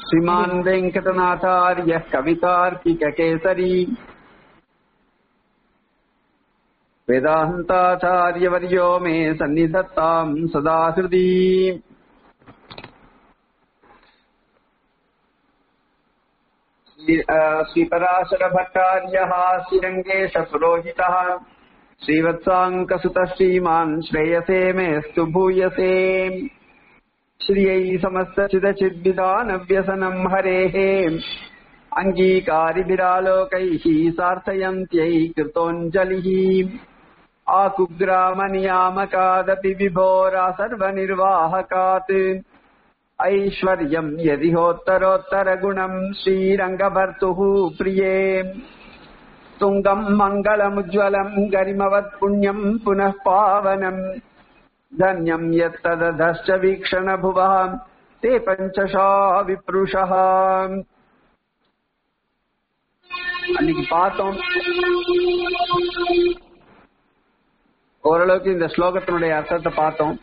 श्रीमान् वेङ्कटनाथार्यः कवितार्किककेसरी वेदान्ताचार्यवर्यो मे सन्निधत्ताम् सदा हृदि श्री- अ, श्रीपराशरभट्टार्यः श्रीरङ्गेशपुरोहितः श्रीवत्साङ्कसुतः श्रीमान् श्रेयसे मेऽस्तु भूयसे श्रियै समस्तचिदचिद्विदानव्यसनम् हरेः अङ्गीकारिभिरालोकैः सार्थयन्त्यै कृतोऽञ्जलिः आकुग्रामनियामकादपि विभोरा सर्वनिर्वाहकात् ऐश्वर्यम् यदिहोत्तरोत्तरगुणम् श्रीरङ्गभर्तुः प्रिये तुङ्गम् मङ्गलमुज्ज्वलम् गरिमवत्पुण्यम् पुनः पावनम् धन्यम् यत्तदधश्च वीक्षणभुवः ते पञ्चशा विप्रुषः அன்னைக்கு பார்த்தோம் ஓரளவுக்கு இந்த ஸ்லோகத்தினுடைய அர்த்தத்தை பார்த்தோம்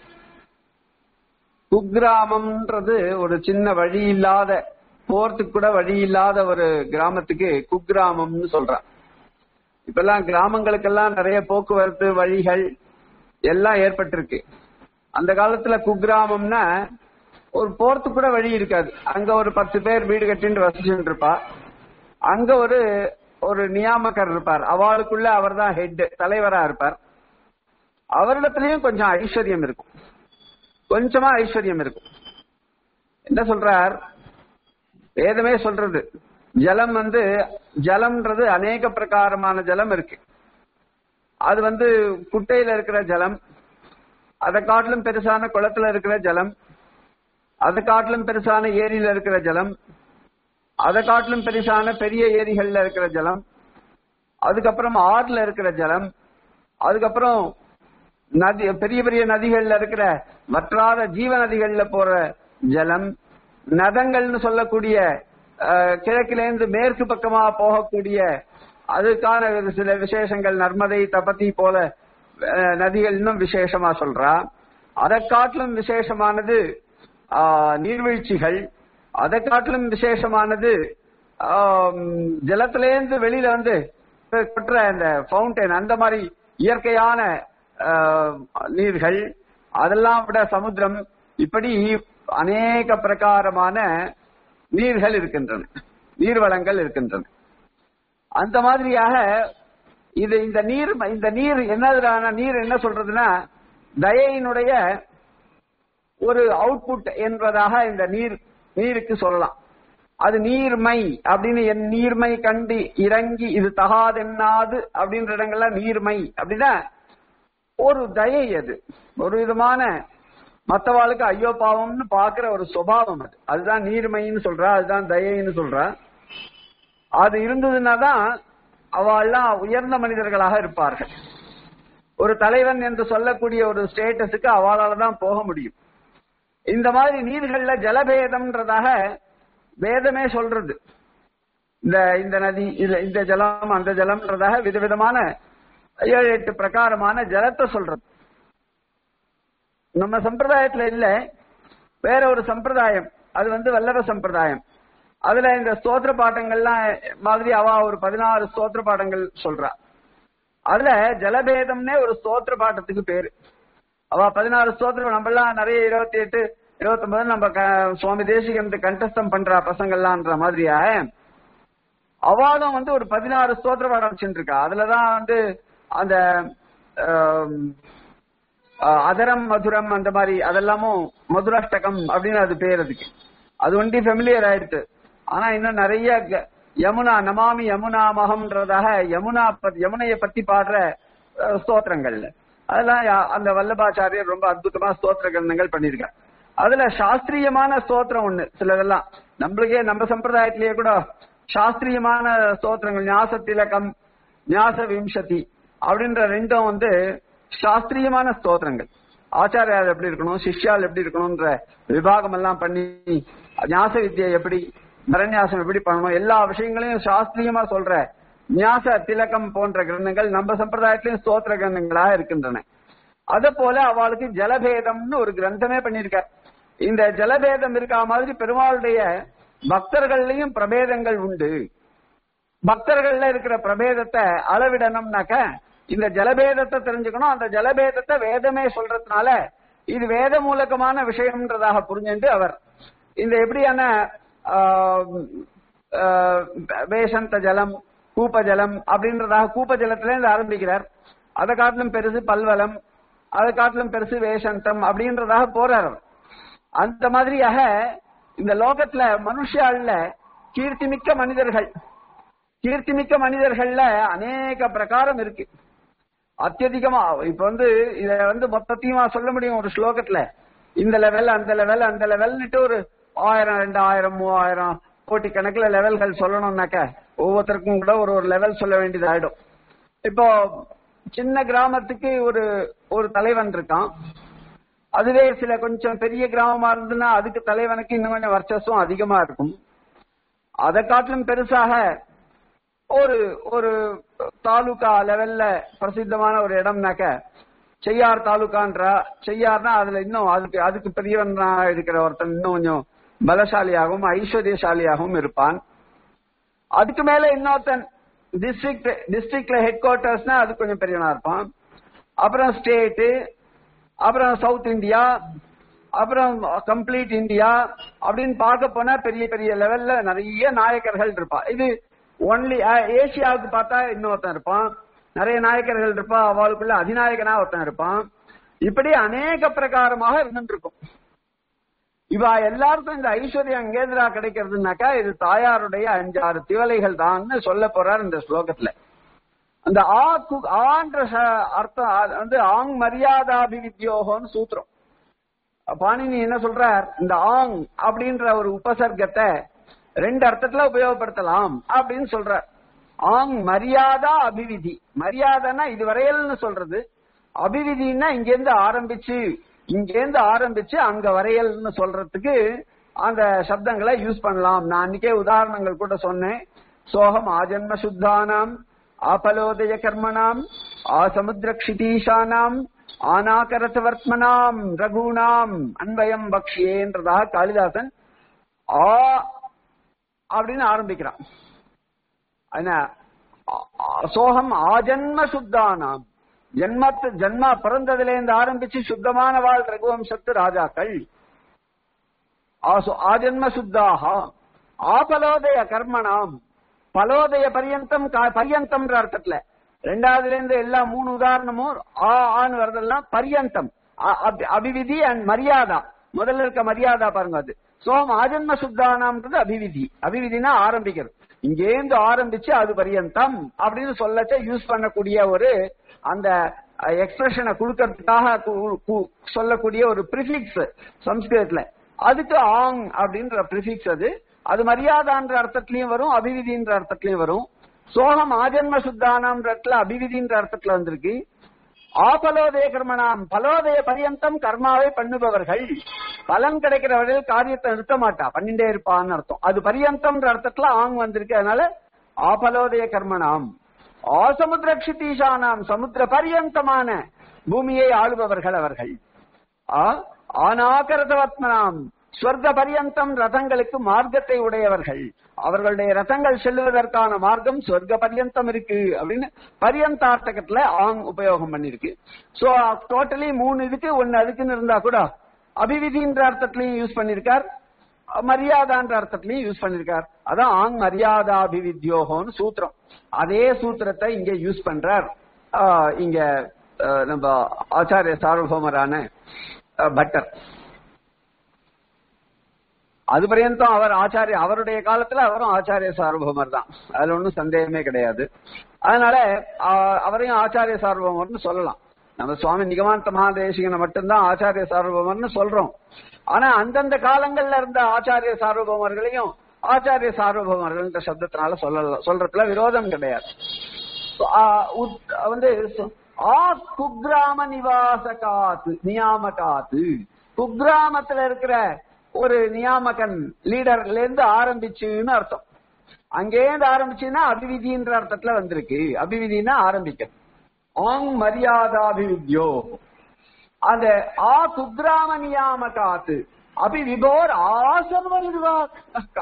குக்கிராமம்ன்றது ஒரு சின்ன வழி இல்லாத போறதுக்கு கூட வழி இல்லாத ஒரு கிராமத்துக்கு குக்கிராமம்னு சொல்றான் இப்பெல்லாம் கிராமங்களுக்கெல்லாம் நிறைய போக்குவரத்து வழிகள் எல்லாம் ஏற்பட்டிருக்கு அந்த காலத்துல குக்கிராமம்னா ஒரு போறதுக்கு கூட வழி இருக்காது அங்க ஒரு பத்து பேர் வீடு கட்டிட்டு வசிச்சுட்டு இருப்பா அங்க ஒரு ஒரு நியாமகர் இருப்பார் அவளுக்குள்ள அவர் தான் ஹெட் தலைவரா இருப்பார் அவரிடத்திலயும் கொஞ்சம் ஐஸ்வர்யம் இருக்கும் கொஞ்சமா ஐஸ்வர்யம் இருக்கும் என்ன சொல்றார் வேதமே சொல்றது ஜலம் வந்து ஜலம்ன்றது அநேக பிரகாரமான ஜலம் இருக்கு அது வந்து குட்டையில இருக்கிற ஜலம் அதை காட்டிலும் பெருசான குளத்துல இருக்கிற ஜலம் அதை காட்டிலும் பெருசான ஏரியில இருக்கிற ஜலம் அதை காட்டிலும் பெருசான பெரிய ஏரிகள்ல இருக்கிற ஜலம் அதுக்கப்புறம் ஆறுல இருக்கிற ஜலம் அதுக்கப்புறம் நதி பெரிய பெரிய நதிகள்ல இருக்கிற வற்றாத ஜீவ நதிகள்ல போற ஜலம் நதங்கள்னு சொல்லக்கூடிய அஹ், கிழக்கிலேருந்து மேற்கு பக்கமா போகக்கூடிய அதுக்கான ஒரு சில விசேஷங்கள் நர்மதை தபதி போல அஹ், நதிகள் இன்னும் விசேஷமா சொல்றா அதை காட்டிலும் விசேஷமானது ஆஹ், நீர்வீழ்ச்சிகள் அதை காட்டிலும் விசேஷமானது ஆம், ஜலத்திலேருந்து வெளியில வந்து கொட்டுற அந்த ஃபவுண்டைன் அந்த மாதிரி இயற்கையான ஆஹ், நீர்கள் அதெல்லாம் விட சமுத்திரம் இப்படி அநேக பிரகாரமான நீர்கள் இருக்கின்றன நீர்வளங்கள் இருக்கின்றன அந்த மாதிரியாக இது இந்த நீர் இந்த நீர் என்னதுனா நீர் என்ன சொல்றதுன்னா தயையினுடைய ஒரு அவுட்புட் என்பதாக இந்த நீர் நீருக்கு சொல்லலாம் அது நீர்மை அப்படின்னு என் நீர்மை கண்டு இறங்கி இது தகாதென்னாது அப்படின்ற இடங்கள்ல நீர்மை அப்படின்னா ஒரு தயை அது ஒரு விதமான மத்தவாளுக்கு ஐயோ பாவம்னு பாக்குற ஒரு சுபாவம் அது அதுதான் நீர்மைன்னு சொல்றா அதுதான் தயைன்னு சொல்றா அது இருந்ததுன்னா தான் அவெல்லாம் உயர்ந்த மனிதர்களாக இருப்பார்கள் ஒரு தலைவன் என்று சொல்லக்கூடிய ஒரு ஸ்டேட்டஸுக்கு அவளால தான் போக முடியும் இந்த மாதிரி நீர்கள்ல ஜலபேதம்ன்றதாக வேதமே சொல்றது இந்த இந்த நதி இது இந்த ஜலம் அந்த ஜலம்ன்றதாக விதவிதமான ஏழு எட்டு பிரகாரமான ஜலத்தை சொல்றது நம்ம சம்பிரதாயத்துல இல்ல வேற ஒரு சம்பிரதாயம் அது வந்து வல்லவ சம்பிரதாயம் அதுல இந்த ஸ்தோத்திர பாட்டங்கள்லாம் மாதிரி அவ ஒரு பதினாறு ஸ்தோத்திர பாட்டங்கள் சொல்றா அதுல ஜலபேதம்னே ஒரு ஸ்தோத்திர பாட்டத்துக்கு பேரு அவ பதினாறு ஸ்தோத்திரம் நம்ம எல்லாம் நிறைய இருபத்தி எட்டு இருபத்தி ஒன்பது நம்ம க- சுவாமி தேசிகன் கண்டஸ்தம் பண்றா பசங்கள்லாம்ன்ற மாதிரியா அவளும் வந்து ஒரு பதினாறு ஸ்தோத்திர பாடம் வச்சுட்டு இருக்கா அதுலதான் வந்து அந்த ஆம், ஆஹ், அதரம் மதுரம் அந்த மாதிரி அதெல்லாமும் மதுராஷ்டகம் அப்படின்னு அது பேர் அதுக்கு அது ஒண்டி ஃபெமிலியர் ஆயிடுச்சு ஆனா இன்னும் நிறைய க- யமுனா நமாமி யமுனா மகம்ன்றதாக யமுனா பத்தி யமுனைய பத்தி பாடுற அஹ், ஸ்தோத்திரங்கள்ல அதெல்லாம் யா- அந்த வல்லபாச்சாரியர் ரொம்ப அற்புதமா ஸ்தோத்திர கிரந்தங்கள் பண்ணியிருக்கார் அதுல சாஸ்திரியமான ஸ்தோத்திரம் ஒண்ணு சிலதெல்லாம் நம்மளுக்கே நம்ம சம்பிரதாயத்திலேயே கூட சாஸ்திரியமான ஸ்தோத்திரங்கள் ஞாச திலகம் ஞாச விம்சதி அப்படின்ற ரெண்டும் வந்து சாஸ்திரியமான ஸ்தோத்திரங்கள் ஆச்சாரியார் எப்படி இருக்கணும் சிஷ்யால் எப்படி இருக்கணும்ன்ற விபாகம் எல்லாம் பண்ணி ஞாச வித்யை எப்படி பரநியாசம் எப்படி பண்ணணும் எல்லா விஷயங்களையும் சாஸ்திரியமா சொல்ற ஞாச திலகம் போன்ற கிரந்தங்கள் நம்ம சம்பிரதாயத்திலும் ஸ்தோத்திர கிரந்தங்களாக இருக்கின்றன அத போல அவளுக்கு ஜலபேதம்னு ஒரு கிரந்தமே பண்ணிருக்க இந்த ஜலபேதம் இருக்கா மாதிரி பெருமாளுடைய பக்தர்கள்லயும் பிரபேதங்கள் உண்டு பக்தர்கள்ல இருக்கிற பிரபேதத்தை அளவிடணும்னாக்க இந்த ஜலபேதத்தை தெரிஞ்சுக்கணும் அந்த ஜலபேதத்தை வேதமே சொல்றதுனால இது வேத மூலகமான விஷயம்ன்றதாக புரிஞ்சுட்டு அவர் இந்த எப்படியான ஆஹ், ஆஹ், வேஷந்த ஜலம் கூப்ப ஜலம் அப்படின்றதாக கூப்ப ஜலத்துல இருந்து ஆரம்பிக்கிறார் அதை காட்டிலும் பெருசு பல்வலம் அதை காட்டிலும் பெருசு வேஷந்தம் அப்படின்றதாக போறார் அவர். அந்த மாதிரியாக இந்த லோகத்துல மனுஷாள்ல கீர்த்திமிக்க மனிதர்கள் கீர்த்திமிக்க மனிதர்கள்ல அநேக பிரகாரம் இருக்கு அத்தியதிகமா இப்ப வந்து இத வந்து மொத்தத்தையுமா சொல்ல முடியும் ஒரு ஸ்லோகத்துல இந்த லெவல் அந்த லெவல் அந்த லெவல்னுட்டு ஒரு ஆயிரம் ரெண்டாயிரம் மூவாயிரம் கோட்டி கணக்குல லெவல்கள் சொல்லணும்னாக்க ஒவ்வொருத்தருக்கும் கூட ஒரு ஒரு லெவல் சொல்ல வேண்டியது ஆயிடும் இப்போ சின்ன கிராமத்துக்கு ஒரு ஒரு தலைவன் இருக்கான் அதுவே சில கொஞ்சம் பெரிய கிராமமா இருந்ததுன்னா அதுக்கு தலைவனுக்கு இன்னும் கொஞ்சம் வர்ச்சஸும் அதிகமா இருக்கும் அதை காட்டிலும் பெருசாக ஒரு ஒரு தாலுகா லெவல்ல பிரசித்தமான ஒரு இடம்னாக்க செய்யார் தாலுகான்றா செய்யார்னா அதுல இன்னும் அதுக்கு அதுக்கு பெரியவனா இருக்கிற ஒருத்தன் இன்னும் கொஞ்சம் பலசாலியாகவும் ஐஸ்வர்யசாலியாகவும் இருப்பான் அதுக்கு மேல இன்னொருத்தன் டிஸ்ட்ரிக்ட் டிஸ்ட்ரிக்ட்ல ஹெட் குவார்டர்ஸ்னா அது கொஞ்சம் பெரியவனா இருப்பான் அப்புறம் ஸ்டேட்டு அப்புறம் சவுத் இந்தியா அப்புறம் கம்ப்ளீட் இந்தியா அப்படின்னு பார்க்க போனா பெரிய பெரிய லெவல்ல நிறைய நாயக்கர்கள் இருப்பா இது ஒன்லி ஏசியாவுக்கு பார்த்தா இன்னொருத்தன் இருப்பான் நிறைய நாயக்கர்கள் இருப்பா அவளுக்குள்ள அதிநாயகனா ஒருத்தன் இருப்பான் இப்படி அநேக பிரகாரமாக இருந்துட்டு இருக்கும் இவா எல்லாருக்கும் இந்த ஐஸ்வர்யம் எங்கேந்திரா கிடைக்கிறதுனாக்கா இது தாயாருடைய அஞ்சாறு திவலைகள் தான்னு சொல்ல போறார் இந்த ஸ்லோகத்துல அந்த ஆ கு- ஆன்ற ச- அர்த்தம் அது வந்து ஆங் மரியாதாபிவித்யோகம்னு சூத்திரம் பாணினி என்ன சொல்றார் இந்த ஆங் அப்படின்ற ஒரு உபசர்க்கத்தை ரெண்டு அர்த்தத்துல உபயோகப்படுத்தலாம் அப்படின்னு சொல்றார் ஆங் மரியாதா அபிவிதி மரியாதைன்னா இதுவரையல்னு சொல்றது அபிவிதின்னா இங்கேருந்து ஆரம்பிச்சு இங்கேருந்து ஆரம்பிச்சு அங்க வரையல்னு சொல்றதுக்கு அந்த சப்தங்களை யூஸ் பண்ணலாம் நான் அன்னைக்கே உதாரணங்கள் கூட சொன்னேன் சோகம் ஆஜன்ம சுத்தானாம் ஆபலோதய கர்மணாம் ஆசமுத்திரக்ஷிதீஷானாம் ஆனாகரசவர்த்மனாம் ரகுணாம் அன்பயம் பக்ஷியேன்றதாக காளிதாசன் ஆ அப்படின்னு ஆரம்பிக்கிறான் என்ன ஆ- ஆ- சோகம் ஆஜன்ம சுத்தானாம் ஜென்மத்து ஜென்மா பிறந்ததுல இருந்து ஆரம்பிச்சு சுத்தமான வாழ் ரகுவம்சத்து ராஜாக்கள் ஆசு- ஆஜன்ம சுத்தாக ஆபலோதய கர்மணாம் பலோதய பரியந்தம் கா- பரியந்தம்ன்ற அர்த்தத்துல ரெண்டாவதுல இருந்து எல்லா மூணு உதாரணமும் ஆ ஆன்னு வரதெல்லாம் பரியந்தம் அ- அபி- அபிவிதி அண்ட் மரியாதா முதல்ல இருக்க மரியாதா பாருங்க அது சோம் ஆஜன்ம சுத்தானாம்ன்றது அபிவிதி அபிவிதினா ஆரம்பிக்கிறது இங்கேந்து ஆரம்பிச்சு அது பரியந்தம் அப்படின்னு சொல்லச்ச யூஸ் பண்ணக்கூடிய ஒரு அந்த எக்ஸ்பிரஷனை கொடுக்கறதுக்காக கு- கு- சொல்லக்கூடிய ஒரு ப்ரிஃபிக்ஸ் சம்ஸ்கிருதத்துல அதுக்கு ஆங் அப்படின்ற ப்ரிஃபிக்ஸ் அது அது மரியாதான்ற அர்த்தத்திலயும் வரும் அபிவிதின்ற அர்த்தத்திலயும் வரும் சோகம் ஆஜன்ம சுத்தானாம்ன்ற இடத்துல அபிவிதின்ற அர்த்தத்துல வந்திருக்கு ஆபலோதய கர்மனாம் பலோதய பரியந்தம் கர்மாவை பண்ணுபவர்கள் பலன் கிடைக்கிற வரையில் காரியத்தை நிறுத்த மாட்டா பண்ணிட்டே இருப்பான்னு அர்த்தம் அது பரியந்தம்ன்ற அர்த்தத்துல ஆங் வந்திருக்கு அதனால ஆபலோதய கர்மனாம் ஆசமுத்திரக்ஷிதீஷானாம் சமுத்திர பரியந்தமான பூமியை ஆளுபவர்கள் அவர்கள் ஆ- ஆனாகரதவத்மனாம் ஸ்வர்க பரியந்தம் ரதங்களுக்கு மார்க்கத்தை உடையவர்கள் அவர்களுடைய ரதங்கள் செல்லுவதற்கான மார்க்கம் ஸ்வர்க பரியந்தம் இருக்கு அப்படின்னு பரியந்தார்த்தகத்துல ஆங் உபயோகம் பண்ணிருக்கு சோ டோட்டலி மூணு இதுக்கு ஒன்னு அதுக்குன்னு இருந்தா கூட அபிவிதின்ற அர்த்தத்திலையும் யூஸ் பண்ணிருக்கார் மரியாதான்ற அர்த்தத்திலையும் யூஸ் பண்ணிருக்கார் அதான் ஆங் மரியாதாபிவித்யோகம்னு சூத்திரம் அதே சூத்திரத்தை இங்க யூஸ் பண்றார் ஆ, இங்க ஆ, நம்ம ஆச்சாரிய சார்வபௌமரான ஆ, பட்டர் அது பர்யந்தம் அவர் ஆச்சாரிய அவருடைய காலத்துல அவரும் ஆச்சாரிய சார்வபௌமர் தான் அதுல ஒன்றும் சந்தேகமே கிடையாது அதனால ஆ, அவரையும் ஆச்சாரிய சார்வபௌமர்னு சொல்லலாம் நம்ம சுவாமி நிகமாந்த மகாதேசிகனை மட்டும்தான் ஆச்சாரிய சார்வபௌமர்னு சொல்றோம் ஆனா அந்தந்த காலங்கள்ல இருந்த ஆச்சாரிய சார்வபௌமர்களையும் ஆச்சாரிய சார்வபௌமர்கள்ன்ற சப்தத்தினால சொல்ல சொல்றதுல விரோதம் கிடையாது ஆ, உத்- வந்து சொ- ஆ குக்ராம நிவாசகாத்து நியாமகாத்து குக்ராமத்துல இருக்கிற ஒரு நியாமகன் லீடர்ல இருந்து ஆரம்பிச்சுன்னு அர்த்தம் அங்கேருந்து ஆரம்பிச்சுன்னா அபிவிதின்ற அர்த்தத்துல வந்திருக்கு அபிவிதினா ஆரம்பிக்கிறது ஆங் மரியாதாபிவித்யோ அந்த ஆ குக்ராம நியாமகாத்து அபி விபோர் ஆசம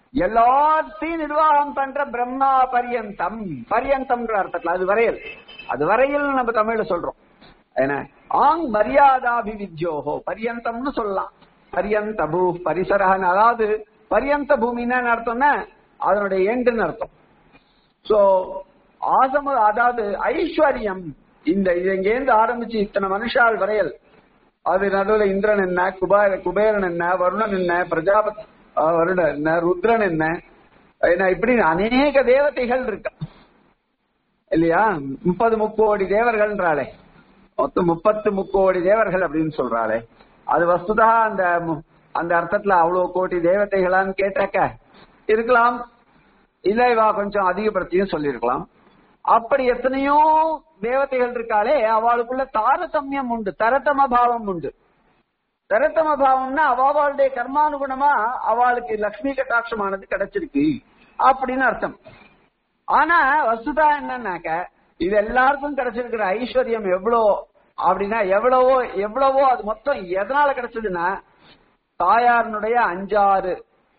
எல்லாத்தையும் நிர்வாகம் பண்ற பிரம்மா பரியந்தம் பரியந்தம்ன்ற அர்த்தத்துல அது வரையல் அது வரையில் நம்ம தமிழ்ல சொல்றோம் என்ன ஆங் மரியாதாபிவித்யோஹோ பரியந்தம்னு சொல்லலாம் பரியந்த பூ பரிசரகன் அதாவது பரியந்த பூமின்னு அர்த்தம்னா அதனுடைய எண்டுன்னு அர்த்தம் சோ ஆசம அதாவது ஐஸ்வர்யம் இந்த இது இங்கேருந்து ஆரம்பிச்சு இத்தனை மனுஷால் வரையல் அது நடுவுல இந்திரன் என்ன குபேர குபேரன் என்ன வருணன் என்ன பிரஜாபத் அஹ், வருணன் என்ன ருத்ரன் என்ன என்ன இப்படி அநேக தேவதைகள் இருக்கு இல்லையா முப்பது முக்கோடி தேவர்கள்ன்றாளே மொத்தம் முப்பத்து முக்கோடி தேவர்கள் அப்படின்னு சொல்றாளே அது வஸ்துதா அந்த மு- அந்த அர்த்தத்துல அவ்வளவு கோடி தேவதைகளான்னு கேட்டாக்க இருக்கலாம் இல்ல இவா கொஞ்சம் அதிகப்படுத்தியும் சொல்லியிருக்கலாம் அப்படி எத்தனையோ தேவதைகள் இருக்காளே அவளுக்குள்ள தாரதமியம் உண்டு தரதம பாவம் உண்டு தரத்தம பாவம்னா அவளுடைய கர்மானுகுணமா அவளுக்கு லக்ஷ்மி கட்டாட்சமானது கிடைச்சிருக்கு அப்படின்னு அர்த்தம் ஆனா வசுதா என்னன்னாக்க இது எல்லாருக்கும் கிடைச்சிருக்கிற ஐஸ்வர்யம் எவ்வளோ அப்படின்னா எவ்வளவோ எவ்வளவோ அது மொத்தம் எதனால கிடைச்சதுன்னா தாயாரனுடைய அஞ்சாறு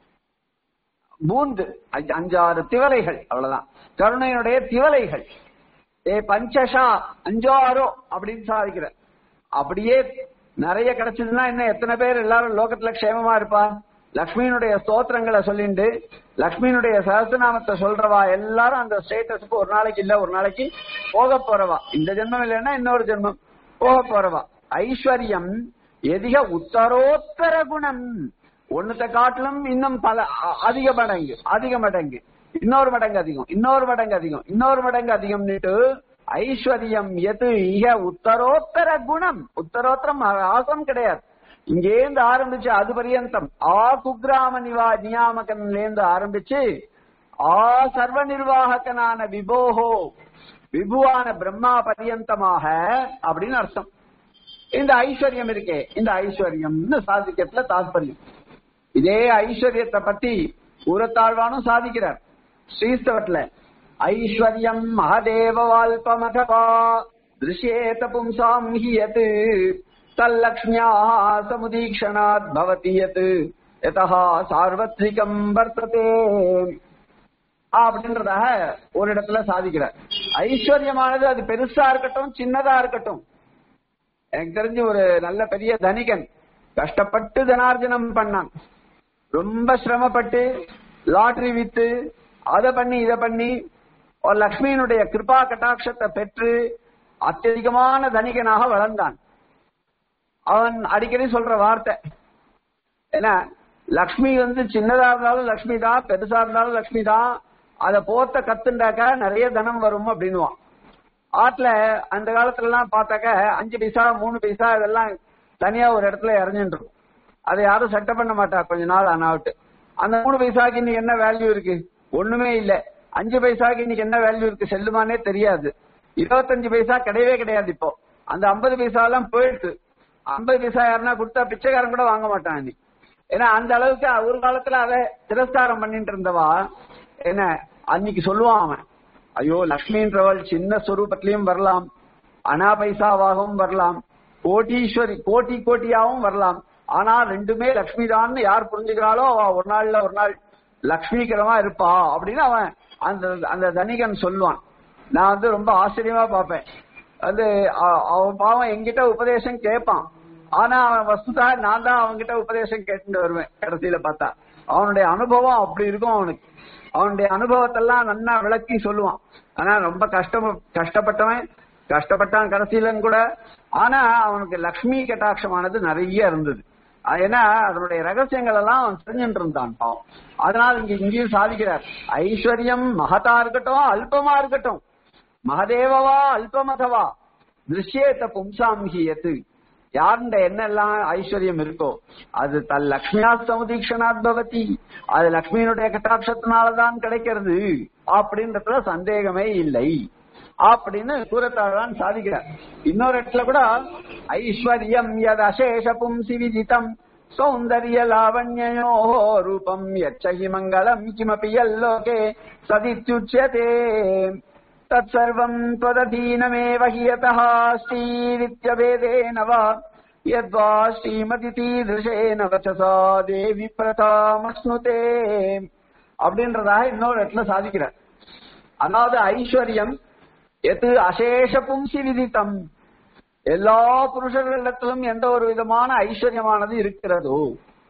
பூந்து அஞ்சு- அஞ்சாறு திவலைகள் அவ்வளவுதான் கருணையினுடைய திவலைகள் ஏ பஞ்சஷா அஞ்சோ ஆறோ அப்படின்னு சாதிக்கிற அப்படியே நிறைய கிடைச்சதுன்னா என்ன எத்தனை பேர் எல்லாரும் லோகத்துல க்ஷேமமா இருப்பா லக்ஷ்மியினுடைய ஸ்தோத்திரங்களை சொல்லிண்டு லக்ஷ்மியினுடைய சகஸ்திரநாமத்தை சொல்றவா எல்லாரும் அந்த ஸ்டேட்டஸுக்கு ஒரு நாளைக்கு இல்ல ஒரு நாளைக்கு போக போறவா இந்த ஜென்மம் இல்லைன்னா இன்னொரு ஜென்மம் போக போறவா ஐஸ்வர்யம் எதிக உத்தரோத்தர குணம் ஒண்ணுத்த காட்டிலும் இன்னும் பல அ- அதிக மடங்கு அதிக மடங்கு இன்னொரு மடங்கு அதிகம் இன்னொரு மடங்கு அதிகம் இன்னொரு மடங்கு அதிகம்னுட்டு ஐஸ்வர்யம் எது இக உத்தரோத்தர குணம் உத்தரோத்தரம் ஆசம் கிடையாது இங்கேருந்து ஆரம்பிச்சு அது பரியந்தம் ஆ குக்ராம நிவா நியாமகன்ல இருந்து ஆரம்பிச்சு ஆ சர்வ நிர்வாககனான விபோஹோ விபுவான பிரம்மா பரியந்தமாக அப்படின்னு அர்த்தம் இந்த ஐஸ்வர்யம் இருக்கே இந்த ஐஸ்வர்யம்னு சாதிக்கிறதுல தாற்பயம் இதே ஐஸ்வர்யத்தை பத்தி ஊரத்தாழ்வானும் சாதிக்கிறார் ஸ்ரீஸ்தவத்துல ஐஸ்வர்யம் மகதேவவால்பமதவா திருஷ்யேத பும்சாம் ஹியத் தல்லக்ஷ்மியா சமுதீக்ஷணாத் பவதி யத் யதா சார்வத்ரிகம் வர்த்ததே அப்படின்றதாக ஒரு இடத்துல சாதிக்கிறார் ஐஸ்வர்யமானது அது பெருசா இருக்கட்டும் சின்னதா இருக்கட்டும் எனக்கு தெரிஞ்சு ஒரு நல்ல பெரிய தனிகன் கஷ்டப்பட்டு தனார்ஜனம் பண்ணான் ரொம்ப சிரமப்பட்டு லாட்டரி வித்து அதை பண்ணி இதை பண்ணி ஒரு லக்ஷ்மியினுடைய கிருபா கட்டாட்சத்தை பெற்று அत्यதிகமான தனிகனாக வளர்ந்தான் அவன் அடிக்கடி சொல்ற வார்த்தை ஏன்னா லக்ஷ்மி வந்து சின்னதா இருந்தாலும் லக்ஷ்மி தான் பெருசா இருந்தாலும் லக்ஷ்மி தான் அதை போத்த கத்துண்டாக்கா நிறைய தனம் வரும் அப்படின்னுவான் ஆட்டுல அந்த காலத்துல எல்லாம் பார்த்தாக்க அஞ்சு பைசா மூணு பைசா இதெல்லாம் தனியா ஒரு இடத்துல இறஞ்சிட்டு இருக்கும் அதை யாரும் செட்ட பண்ண மாட்டா கொஞ்ச நாள் ஆனாவிட்டு அந்த மூணு பைசாக்கு இன்னைக்கு என்ன வேல்யூ இருக்கு ஒண்ணுமே இல்ல அஞ்சு பைசாக்கு இன்னைக்கு என்ன வேல்யூ இருக்கு செல்லுமானே தெரியாது இருபத்தஞ்சு பைசா கிடையவே கிடையாது இப்போ அந்த ஐம்பது பைசா எல்லாம் போயிடுச்சு ஐம்பது பைசா யாருன்னா கொடுத்தா பிச்சைக்காரன் கூட வாங்க மாட்டான் இன்னைக்கு ஏன்னா அந்த அளவுக்கு ஒரு காலத்துல அதை திரஸ்காரம் பண்ணிட்டு இருந்தவா என்ன அன்னைக்கு சொல்லுவான் அவன் ஐயோ லக்ஷ்மின்றவள் சின்ன ஸ்வரூபத்திலையும் வரலாம் அனா பைசாவாகவும் வரலாம் கோட்டீஸ்வரி கோட்டி கோட்டியாவும் வரலாம் ஆனா ரெண்டுமே லக்ஷ்மி தான்னு யார் புரிஞ்சுக்கிறாளோ அவ ஒரு நாள்ல ஒரு நாள் லக்ஷ்மிகரமா இருப்பா அப்படின்னு அவன் அந்த அந்த தனிகன் சொல்லுவான் நான் வந்து ரொம்ப ஆச்சரியமா பார்ப்பேன் வந்து அ- அவன் பாவம் என்கிட்ட உபதேசம் கேட்பான் ஆனா அவன் வஸ்துதா நான் தான் அவன்கிட்ட உபதேசம் கேட்டுட்டு வருவேன் கடைசியில பார்த்தா அவனுடைய அனுபவம் அப்படி இருக்கும் அவனுக்கு அவனுடைய அனுபவத்தெல்லாம் நன்னா விளக்கி சொல்லுவான் ஆனா ரொம்ப கஷ்டம் கஷ்டப்பட்டவன் கஷ்டப்பட்டான் கடைசியிலன்னு கூட ஆனா அவனுக்கு லக்ஷ்மி கட்டாட்சமானது நிறைய இருந்தது அது ஏன்னா அதனுடைய ரகசியங்கள் எல்லாம் அவன் தெரிஞ்சுட்டு இருந்தான் பாவம் அதனால இங்க இங்கேயும் சாதிக்கிறார் ஐஸ்வர்யம் மகதா இருக்கட்டும் அல்பமா இருக்கட்டும் மகதேவவா அல்பமதவா திருஷ்யேத்த பும்சாம் ஹியத்து யாருண்ட என்னெல்லாம் ஐஸ்வர்யம் இருக்கோ அது தன் லக்ஷ்மியா சமுதீக்ஷனாத் பவதி அது லக்ஷ்மியினுடைய கட்டாட்சத்தினாலதான் கிடைக்கிறது அப்படின்றதுல சந்தேகமே இல்லை அப்படின்னு சூரத்தாழ்வான் சாதிக்கிறார் இன்னொரு இடத்துல கூட ஐஸ்வர்யம் யத் அசேஷ பும்சி விதிதம் சௌந்தர்ய லாவண்யோ ரூபம் யச்சஹி மங்களம் கிமபி யல்லோகே சதித்யுச்யதே तत्सर्वम् त्वदधीनमेव हि यतः श्रीरित्यभेदेन वा यद्वा श्रीमतितीदृशेन वचसा देवि प्रथामश्नुते அப்படின்றதாக இன்னொரு இடத்துல சாதிக்கிறார் அதாவது ஐஸ்வர்யம் எது அசேஷ பும்சி விதித்தம் எல்லா புருஷர்களிடத்திலும் எந்த ஒரு விதமான ஐஸ்வர்யமானது இருக்கிறதோ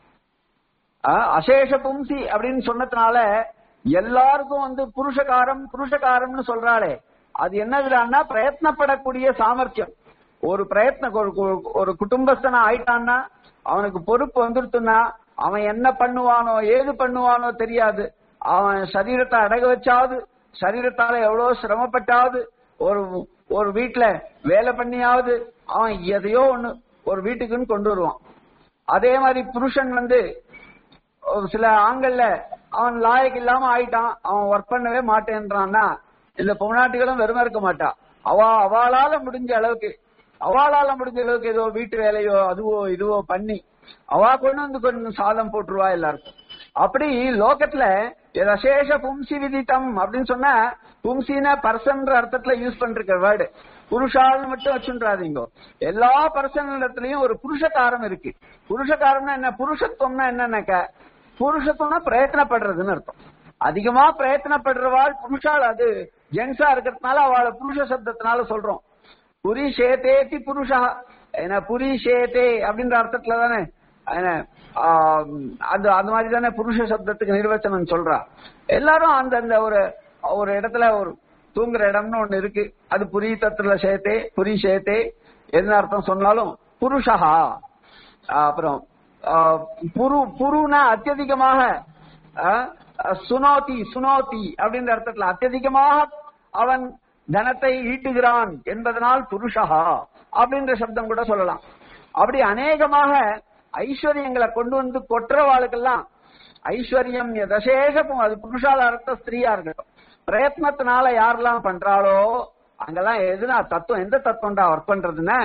அஹ், அசேஷ பும்சி அப்படின்னு சொன்னதுனால எல்லாருக்கும் வந்து புருஷகாரம் புருஷகாரம்னு சொல்றாளே அது என்னதுடான்னா பிரயத்னப்படக்கூடிய சாமர்த்தியம் ஒரு பிரயத்ன ஒரு ஒரு- ஒரு குடும்பஸ்தனா ஆயிட்டான்னா அவனுக்கு பொறுப்பு வந்துருத்துன்னா அவன் என்ன பண்ணுவானோ ஏது பண்ணுவானோ தெரியாது அவன் சரீரத்தை அடக வச்சாவது சரீரத்தால எவ்வளவு சிரமப்பட்டாவது ஒரு ஒரு வீட்டுல வேலை பண்ணியாவது அவன் எதையோ ஒண்ணு ஒரு வீட்டுக்குன்னு கொண்டு வருவான் அதே மாதிரி புருஷன் வந்து ஒரு சில ஆண்கள்ல அவன் லாயக்கு இல்லாம ஆயிட்டான் அவன் ஒர்க் பண்ணவே மாட்டேன்றான்னா இந்த பொம்நாட்டிகளும் வெறுமை இருக்க மாட்டா அவ அவளால முடிஞ்ச அளவுக்கு அவளால முடிஞ்ச அளவுக்கு ஏதோ வீட்டு வேலையோ அதுவோ இதுவோ பண்ணி அவ கொண்டு வந்து கொஞ்சம் சாதம் போட்டுருவா எல்லாருக்கும் அப்படி லோகத்துல ரசேஷ பும்சி விதித்தம் அப்படின்னு சொன்னா பும்சின பர்சன்ற அர்த்தத்துல யூஸ் பண்ற வேர்டு புருஷால் மட்டும் வச்சுன்றாதீங்க எல்லா பர்சன் இடத்துலயும் ஒரு புருஷகாரம் இருக்கு புருஷகாரம்னா என்ன புருஷத்துவம்னா என்னன்னாக்க புருஷத்துவம்னா பிரயத்தனப்படுறதுன்னு அர்த்தம் அதிகமா பிரயத்தனப்படுறவாள் புருஷால் அது ஜென்ஸா இருக்கிறதுனால அவளை புருஷ சப்தத்தினால சொல்றோம் புரிஷேதேதி புருஷா என்ன புரிஷேதே அப்படின்ற அர்த்தத்துல தானே என்ன, ஆம், அது அந்த மாதிரி தானே புருஷ சப்தத்துக்கு நிர்வச்சனம் சொல்றா எல்லாரும் அந்த அந்த ஒரு ஒரு இடத்துல ஒரு தூங்குற இடம்னு ஒண்ணு இருக்கு அது புரி தத்துல சேத்தே புரி சேத்தே என்ன அர்த்தம் சொன்னாலும் புருஷஹா அப்புறம் ஆ, புரு புருனா அத்தியதிகமாக ஆ, சுனோதி சுனோதி அப்படின்ற அர்த்தத்துல அத்தியதிகமாக அவன் தனத்தை ஈட்டுகிறான் என்பதனால் புருஷஹா அப்படின்ற சப்தம் கூட சொல்லலாம் அப்படி அநேகமாக ஐஸ்வர்யங்களை கொண்டு வந்து கொற்றவாளுக்கெல்லாம் ஐஸ்வர்யம் தசேஷப்பும் அது புருஷால அர்த்த ஸ்திரீயா இருக்கட்டும் பிரயத்னத்தினால யாரெல்லாம் பண்றாளோ அங்கெல்லாம் எதுனா தத்துவம் எந்த தத்துவம்டா ஒர்க் பண்றதுன்னா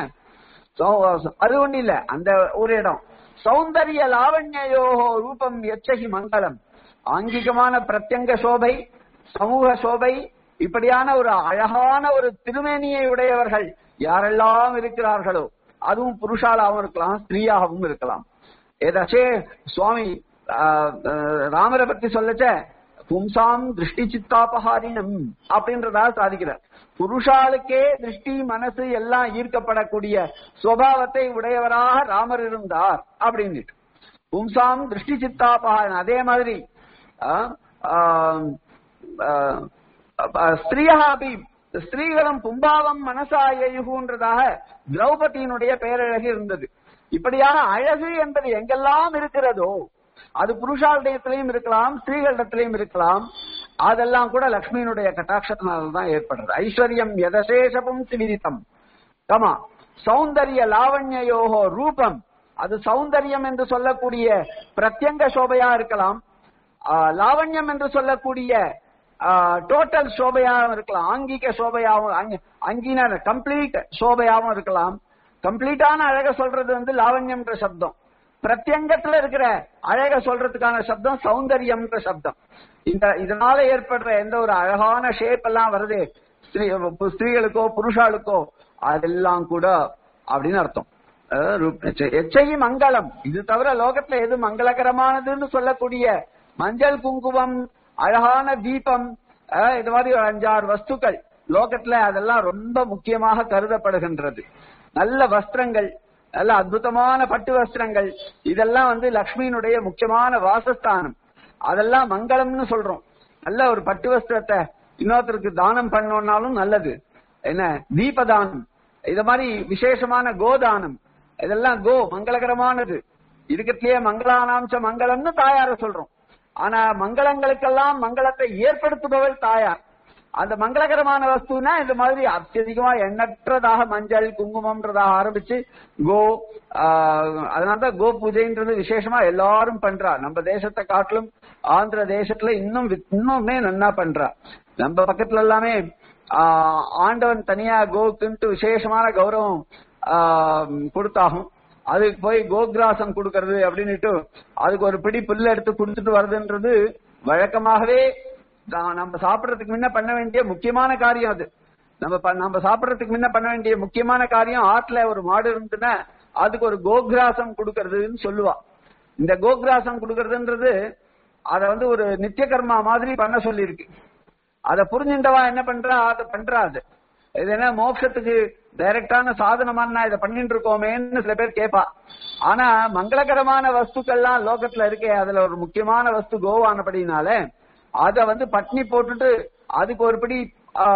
சௌ- அது ஒண்ணு இல்ல அந்த ஒரு இடம் சௌந்தரிய லாவண்யோ ரூபம் எச்சகி மங்களம் ஆங்கிகமான பிரத்யங்க சோபை சமூக சோபை இப்படியான ஒரு அழகான ஒரு திருமேனியை உடையவர்கள் யாரெல்லாம் இருக்கிறார்களோ அதுவும் புருஷாலாவும் இருக்கலாம் ஸ்திரீயாகவும் இருக்கலாம் ஏதாச்சே சுவாமி ஆஹ், ஆஹ், ராமரை பத்தி சொல்லச்ச பும்சாம் திருஷ்டி சித்தாபஹாரினம் அப்படின்றதா சாதிக்கிறார் புருஷாளுக்கே திருஷ்டி மனசு எல்லாம் ஈர்க்கப்படக்கூடிய சுவாவத்தை உடையவராக ராமர் இருந்தார் அப்படின்னுட்டு பும்சாம் திருஷ்டி சித்தாபஹாரன் அதே மாதிரி ஆஹ், ஆஹ், ஆஹ், ஸ்திரீயாபி ஸ்திரீகளும் பும்பாவம் மனசாயுன்றதாக திரௌபதியினுடைய பேரழகு இருந்தது இப்படியான அழகு என்பது எங்கெல்லாம் இருக்கிறதோ அது புருஷாலயத்திலையும் இருக்கலாம் ஸ்திரீகளிடத்திலையும் இருக்கலாம் அதெல்லாம் கூட லக்ஷ்மியினுடைய கட்டாட்சத்தினால்தான் ஏற்படுறது ஐஸ்வர்யம் எதசேஷபும் சிவிதித்தம் கமா சௌந்தரிய லாவண்யோகோ ரூபம் அது சௌந்தரியம் என்று சொல்லக்கூடிய பிரத்யங்க சோபையா இருக்கலாம் ஆ, லாவண்யம் என்று சொல்லக்கூடிய டோட்டல் சோபையாகவும் இருக்கலாம் ஆங்கிக சோபையாகவும் அங்கி- அங்கின கம்ப்ளீட் சோபையாகவும் இருக்கலாம் கம்ப்ளீட்டான அழக சொல்றது வந்து லாவண்யம்ன்ற சப்தம் பிரத்யங்கத்துல இருக்கிற அழக சொல்றதுக்கான சப்தம் சௌந்தரியம்ன்ற சப்தம் இந்த இதனால ஏற்படுற எந்த ஒரு அழகான ஷேப் எல்லாம் வருது ஸ்திரீ ஸ்திரீகளுக்கோ புருஷாளுக்கோ அதெல்லாம் கூட அப்படின்னு அர்த்தம் அதாவது ரூப் எச்சை- எச்சையும் மங்களம் இது தவிர லோகத்துல எது மங்களகரமானதுன்னு சொல்லக்கூடிய மஞ்சள் குங்குமம் அழகான தீபம் அஹ், இது மாதிரி ஒரு அஞ்சாறு வஸ்துக்கள் லோகத்துல அதெல்லாம் ரொம்ப முக்கியமாக கருதப்படுகின்றது நல்ல வஸ்திரங்கள் நல்ல அற்புதமான பட்டு வஸ்திரங்கள் இதெல்லாம் வந்து லக்ஷ்மியினுடைய முக்கியமான வாசஸ்தானம் அதெல்லாம் மங்களம்னு சொல்றோம் நல்ல ஒரு பட்டு வஸ்திரத்தை இன்னொருத்தருக்கு தானம் பண்ணோம்னாலும் நல்லது என்ன தீபதானம் இத மாதிரி விசேஷமான கோதானம் இதெல்லாம் கோ மங்களகரமானது இருக்கத்திலேயே மங்களானாம்ச மங்களம்னு தாயார சொல்றோம் ஆனா மங்களங்களுக்கெல்லாம் மங்களத்தை ஏற்படுத்துபவள் தாயார் அந்த மங்களகரமான வஸ்துனா இந்த மாதிரி அத்தியதிகமா எண்ணற்றதாக மஞ்சள் குங்குமம்ன்றதாக ஆரம்பிச்சு கோ ஆஹ், அதனாலதான் கோ பூஜைன்றது விசேஷமா எல்லாரும் பண்றா நம்ம தேசத்தை காட்டிலும் ஆந்திர தேசத்துல இன்னும் வி- இன்னுமே நன்னா பண்றா நம்ம பக்கத்துல எல்லாமே ஆஹ், ஆண்டவன் தனியா கோக்குன்ட்டு விசேஷமான கௌரவம் ஆஹ், கொடுத்தாகும் அதுக்கு போய் கோகிராசம் கொடுக்கறது அப்படின்னுட்டு அதுக்கு ஒரு பிடி புல்ல எடுத்து கொடுத்துட்டு வருதுன்றது வழக்கமாகவே தான் நம்ம சாப்பிடறதுக்கு முன்ன பண்ண வேண்டிய முக்கியமான காரியம் அது நம்ம ப- நம்ம சாப்பிடறதுக்கு முன்ன பண்ண வேண்டிய முக்கியமான காரியம் ஆட்டுல ஒரு மாடு இருந்துன்னா அதுக்கு ஒரு கோகிராசம் கொடுக்கறதுன்னு சொல்லுவா இந்த கோகிராசம் கொடுக்கறதுன்றது அத வந்து ஒரு நித்திய கர்மா மாதிரி பண்ண சொல்லியிருக்கு அத புரிஞ்சுட்டவா என்ன பண்றா அதை பண்றா அது இது என்ன மோட்சத்துக்கு டைரக்டான சாதனமான நான் இதை பண்ணிட்டு இருக்கோமேன்னு சில பேர் கேட்பா ஆனா மங்களகரமான வஸ்துக்கள்லாம் லோகத்துல இருக்கே அதுல ஒரு முக்கியமான வஸ்து கோவானபடினால அத வந்து பட்னி போட்டுட்டு அதுக்கு ஒரு படி ஆ,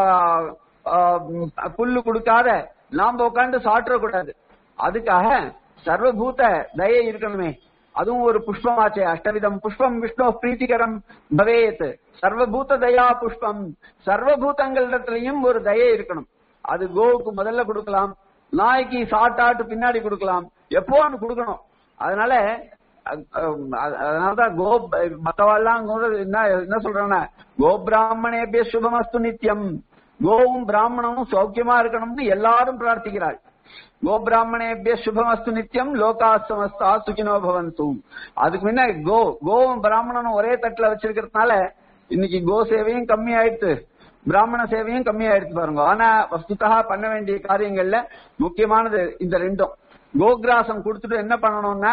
ஆ, ம், புல்லு கொடுக்காத நாம உட்காந்து சாப்பிடக்கூடாது அதுக்காக சர்வபூத தயை இருக்கணுமே அதுவும் ஒரு புஷ்பமாச்சே அஷ்டவிதம் புஷ்பம் விஷ்ணு பிரீத்திகரம் பவேத் சர்வபூத தயா புஷ்பம் சர்வபூதங்களிடத்திலையும் ஒரு தயை இருக்கணும் அது கோவுக்கு முதல்ல கொடுக்கலாம் நாய்க்கு சாட்டாட்டு பின்னாடி கொடுக்கலாம் எப்போ ஒன்று கொடுக்கணும் அதனால அஹ், அஹ், அதனாலதான் கோ மத்தவாள்லாம் கூட என்ன என்ன சொல்றாங்கன்னா கோ பிராமணேபிய சுபமஸ்து நித்தியம் கோவும் பிராமணனும் சௌக்கியமா இருக்கணும்னு எல்லாரும் பிரார்த்திக்கிறாள் கோ பிராமணேபிய சுபமஸ்து நித்தியம் லோகா சமஸ்தா சுகினோ பவந்து அதுக்கு முன்ன கோ கோவும் பிராமணனும் ஒரே தட்டுல வச்சிருக்கிறதுனால இன்னைக்கு கோ சேவையும் கம்மி ஆயிடுத்து பிராமண சேவையும் கம்மி ஆயிடுச்சு பாருங்க ஆனா வஸ்துதா பண்ண வேண்டிய காரியங்கள்ல முக்கியமானது இந்த ரெண்டும் கோகிராசம் கொடுத்துட்டு என்ன பண்ணணும்னா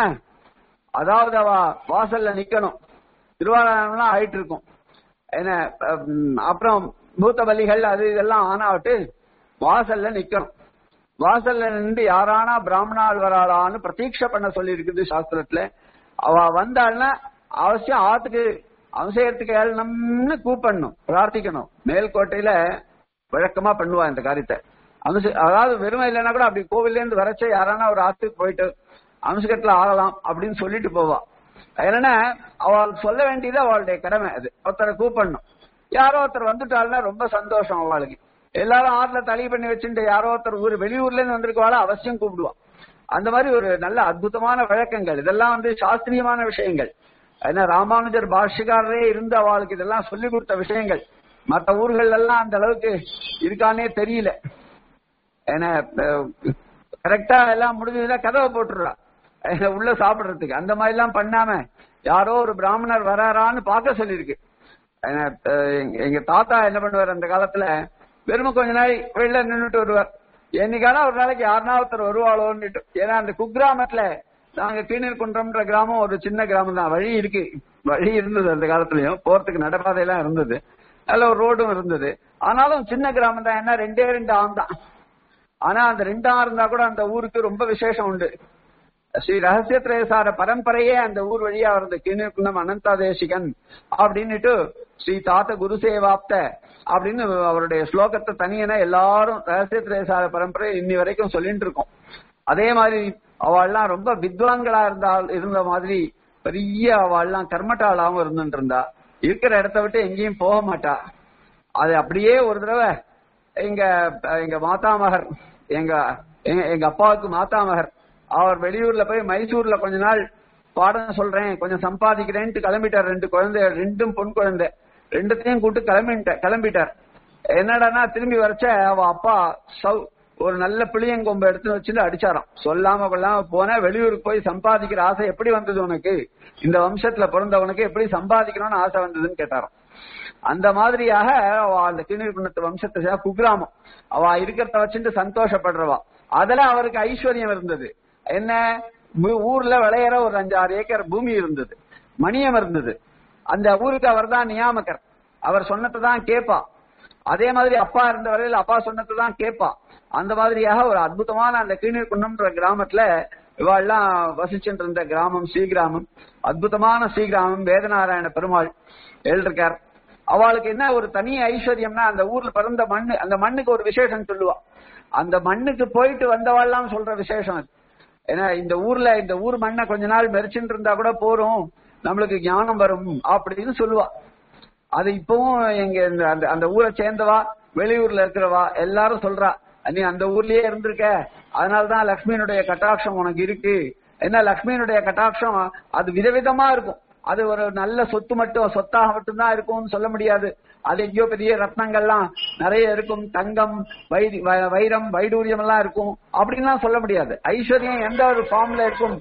அதாவது அவ வாசல்ல நிக்கணும் திருவாரணம்லாம் ஆயிட்டு இருக்கும் என்ன ஹம், அப்புறம் பூத்த பலிகள் அது இதெல்லாம் ஆனாவிட்டு வாசல்ல நிக்கணும் வாசல்ல நின்று யாரானா பிராமணால் வராளான்னு பிரதீட்சை பண்ண சொல்லி இருக்குது சாஸ்திரத்துல அவ வந்தாள்னா அவசியம் ஆத்துக்கு அவசியத்துக்கு ஏழனம்னு கூப்பிடணும் பிரார்த்திக்கணும் மேல்கோட்டையில வழக்கமா பண்ணுவா இந்த காரியத்தை அம்ச அதாவது வெறுமை இல்லைன்னா கூட அப்படி கோவில்ல இருந்து வரச்ச யாரானா ஒரு ஆத்துக்கு போயிட்டு அம்சகத்துல ஆகலாம் அப்படின்னு சொல்லிட்டு போவா என்னன்னா அவள் சொல்ல வேண்டியது அவளுடைய கடமை அது ஒருத்தரை கூப்பிடணும் யாரோ ஒருத்தர் வந்துட்டாள்னா ரொம்ப சந்தோஷம் அவளுக்கு எல்லாரும் ஆத்துல தளி பண்ணி வச்சுட்டு யாரோ ஒருத்தர் ஊர் வெளியூர்ல இருந்து வந்திருக்கவாள அவசியம் கூப்பிடுவா அந்த மாதிரி ஒரு நல்ல அற்புதமான வழக்கங்கள் இதெல்லாம் வந்து சாஸ்திரியமான விஷயங்கள் ஏன்னா ராமானுஜர் பாஷ்யக்காரரே இருந்து அவளுக்கு இதெல்லாம் சொல்லி கொடுத்த விஷயங்கள் மற்ற ஊர்கள் எல்லாம் அந்த அளவுக்கு இருக்கானே தெரியல ஏன்னா கரெக்டா எல்லாம் முடிஞ்சதுன்னா கதவை போட்டுடுறா அஹ் உள்ள சாப்பிடுறதுக்கு அந்த மாதிரி எல்லாம் பண்ணாம யாரோ ஒரு பிராமணர் வராரான்னு பார்க்க சொல்லியிருக்கு ஏன்னா, அஹ் எங்க- எங்க தாத்தா என்ன பண்ணுவார் அந்த காலத்துல வெறும கொஞ்ச நாள் வெளில நின்னுட்டு வருவார் என்னைக்கான ஒரு நாளைக்கு யாருனா ஒருத்தர் வருவாளோன்னுட்டு ஏன்னா அந்த குக்கிராமத்துல நாங்க கீழர் குன்றம்ன்ற கிராமம் ஒரு சின்ன கிராமம் தான் வழி இருக்கு வழி இருந்தது அந்த காலத்துலயும் போறதுக்கு நடப்பாதையெல்லாம் இருந்தது நல்ல ஒரு ரோடும் இருந்தது ஆனாலும் சின்ன கிராமம் தான் என்ன ரெண்டே ரெண்டு ஆம் தான் ஆனா அந்த ரெண்டாம் இருந்தா கூட அந்த ஊருக்கு ரொம்ப விசேஷம் உண்டு ஸ்ரீ ரகசிய திரேசார பரம்பரையே அந்த ஊர் வழியா வருது கீழ்குணம் அனந்தாதேசிகன் அப்படின்னுட்டு ஸ்ரீ தாத்த குருசேவாப்த அப்படின்னு அவருடைய ஸ்லோகத்தை தனியன எல்லாரும் ரகசிய திரேசார பரம்பரை இன்னி வரைக்கும் சொல்லிட்டு இருக்கோம் அதே மாதிரி அவள்லாம் ரொம்ப வித்வான்களா இருந்தால் இருந்த மாதிரி பெரிய அவள்லாம் கர்மட்டாளாவும் இருந்துட்டு இருந்தா இருக்கிற இடத்த விட்டு எங்கேயும் போக மாட்டா அது அப்படியே ஒரு தடவை எங்க எங்க மாதாமகர் எங்க எங்க- எங்க அப்பாவுக்கு மாதாமகர் அவர் வெளியூர்ல போய் மைசூர்ல கொஞ்ச நாள் பாடம் சொல்றேன் கொஞ்சம் சம்பாதிக்கிறேன்ட்டு கிளம்பிட்டார் ரெண்டு குழந்தை ரெண்டும் பொன் குழந்தை ரெண்டுத்தையும் கூட்டு கிளம்பிட்ட கிளம்பிட்டார் என்னடான்னா திரும்பி வரச்ச அவ அப்பா சவ் ஒரு நல்ல பிளியங்கொம்பை எடுத்து வச்சுட்டு அடிச்சாராம் சொல்லாம கொள்ளாம போன வெளியூருக்கு போய் சம்பாதிக்கிற ஆசை எப்படி வந்தது உனக்கு இந்த வம்சத்துல பிறந்தவனுக்கு எப்படி சம்பாதிக்கணும்னு ஆசை வந்ததுன்னு கேட்டாராம் அந்த மாதிரியாக அவ அந்த கிணறு வம்சத்தை சேர்ந்த குக்கிராமம் அவ இருக்கிறத வச்சுட்டு சந்தோஷப்படுறவா அதுல அவருக்கு ஐஸ்வர்யம் இருந்தது என்ன ஊ- ஊர்ல விளையிற ஒரு அஞ்சாறு ஏக்கர் பூமி இருந்தது மணியம் இருந்தது அந்த ஊருக்கு அவர் தான் நியாமகர் அவர் சொன்னதை தான் கேட்பா அதே மாதிரி அப்பா இருந்த வரையில் அப்பா சொன்னதை தான் கேட்பா அந்த மாதிரியாக ஒரு அற்புதமான அந்த கீழர் குன்னம்ன்ற கிராமத்துல இவாள்லாம் வசிச்சுட்டு இருந்த கிராமம் ஸ்ரீகிராமம் அற்புதமான ஸ்ரீகிராமம் வேதநாராயண பெருமாள் எழுதிருக்கார் அவளுக்கு என்ன ஒரு தனி ஐஸ்வர்யம்னா அந்த ஊர்ல பிறந்த மண்ணு அந்த மண்ணுக்கு ஒரு விசேஷம் சொல்லுவா அந்த மண்ணுக்கு போயிட்டு வந்தவாள்லாம் சொல்ற விசேஷம் அது ஏன்னா இந்த ஊர்ல இந்த ஊர் மண்ணை கொஞ்ச நாள் மெரிச்சுட்டு இருந்தா கூட போறோம் நம்மளுக்கு ஞானம் வரும் அப்படின்னு சொல்லுவா அது இப்பவும் எங்க இந்த அந்த அந்த ஊரை சேர்ந்தவா வெளியூர்ல இருக்கிறவா எல்லாரும் சொல்றா நீ அந்த ஊர்லயே இருந்திருக்க அதனாலதான் லக்ஷ்மியினுடைய கட்டாட்சம் உனக்கு இருக்கு என்ன லக்ஷ்மியினுடைய கட்டாட்சம் அது விதவிதமா இருக்கும் அது ஒரு நல்ல சொத்து மட்டும் சொத்தாக மட்டும்தான் இருக்கும்னு சொல்ல முடியாது அது எங்கேயோ பெரிய ரத்னங்கள்லாம் நிறைய இருக்கும் தங்கம் வைரி வ- வைரம் வைடூரியம் எல்லாம் இருக்கும் அப்படின்லாம் சொல்ல முடியாது ஐஸ்வர்யம் எந்த ஒரு ஃபார்ம்ல இருக்கும்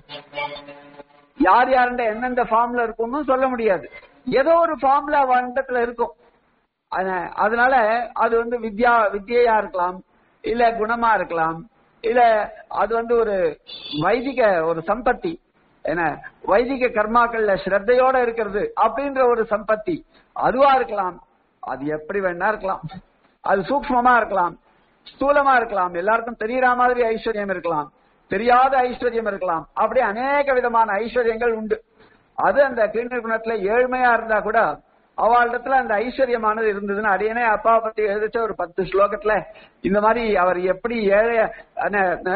யார் யாருண்ட எந்தெந்த ஃபார்ம்ல இருக்கும்னு சொல்ல முடியாது ஏதோ ஒரு ஃபார்ம்ல அவண்டத்துல இருக்கும் அத- அதனால அது வந்து வித்யா வித்யா இருக்கலாம் இல்ல குணமா இருக்கலாம் இல்ல அது வந்து ஒரு வைதிக ஒரு சம்பத்தி என்ன வைதிக கர்மாக்கள்ல ஸ்ரத்தையோட இருக்கிறது அப்படின்ற ஒரு சம்பத்தி அதுவா இருக்கலாம் அது எப்படி வேணா இருக்கலாம் அது சூக்ஷ்மமா இருக்கலாம் ஸ்தூலமா இருக்கலாம் எல்லாருக்கும் தெரியற மாதிரி ஐஸ்வர்யம் இருக்கலாம் தெரியாத ஐஸ்வர்யம் இருக்கலாம் அப்படி அநேக விதமான ஐஸ்வர்யங்கள் உண்டு அது அந்த கீழ்நிலை குணத்துல ஏழ்மையா இருந்தா கூட அவளிடத்துல அந்த ஐஸ்வர்யமானது இருந்ததுன்னு அடியனே அப்பா பத்தி எழுதிச்ச ஒரு பத்து ஸ்லோகத்துல இந்த மாதிரி அவர் எப்படி ஏழை என்ன, என்ன,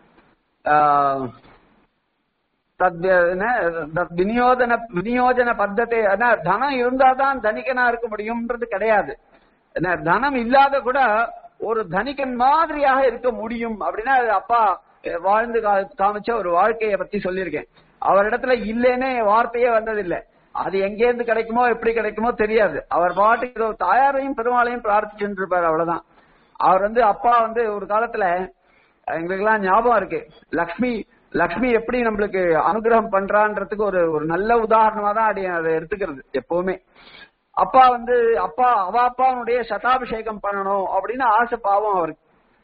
ஆஹ், தத் என்ன, தத் விநியோஜன விநியோஜன பத்தத்தை என்ன, தனம் இருந்தாதான் தனிக்கனா இருக்க முடியும்ன்றது கிடையாது என்ன, தனம் இல்லாத கூட ஒரு தனிக்கன் மாதிரியாக இருக்க முடியும் அப்படின்னா அது அப்பா அஹ், வாழ்ந்து கா- காமிச்ச ஒரு வாழ்க்கையை பத்தி சொல்லியிருக்கேன் அவரிடத்துல இல்லைன்னே வார்த்தையே வந்ததில்லை அது எங்கேருந்து கிடைக்குமோ எப்படி கிடைக்குமோ தெரியாது அவர் பாட்டுக்கு ஏதோ தாயாரையும் பெருமாளையும் பிரார்த்திச்சுட்டு இருப்பார் அவ்வளவுதான் அவர் வந்து அப்பா வந்து ஒரு காலத்துல எங்களுக்கெல்லாம் ஞாபகம் இருக்கு லக்ஷ்மி லக்ஷ்மி எப்படி நம்மளுக்கு அனுகிரகம் பண்றான்றதுக்கு ஒரு ஒரு நல்ல உதாரணமா தான் அடி அதை எடுத்துக்கிறது எப்பவுமே அப்பா வந்து அப்பா அவ அப்பாவுடைய சதாபிஷேகம் பண்ணணும் அப்படின்னு ஆசை பாவம் அவருக்கு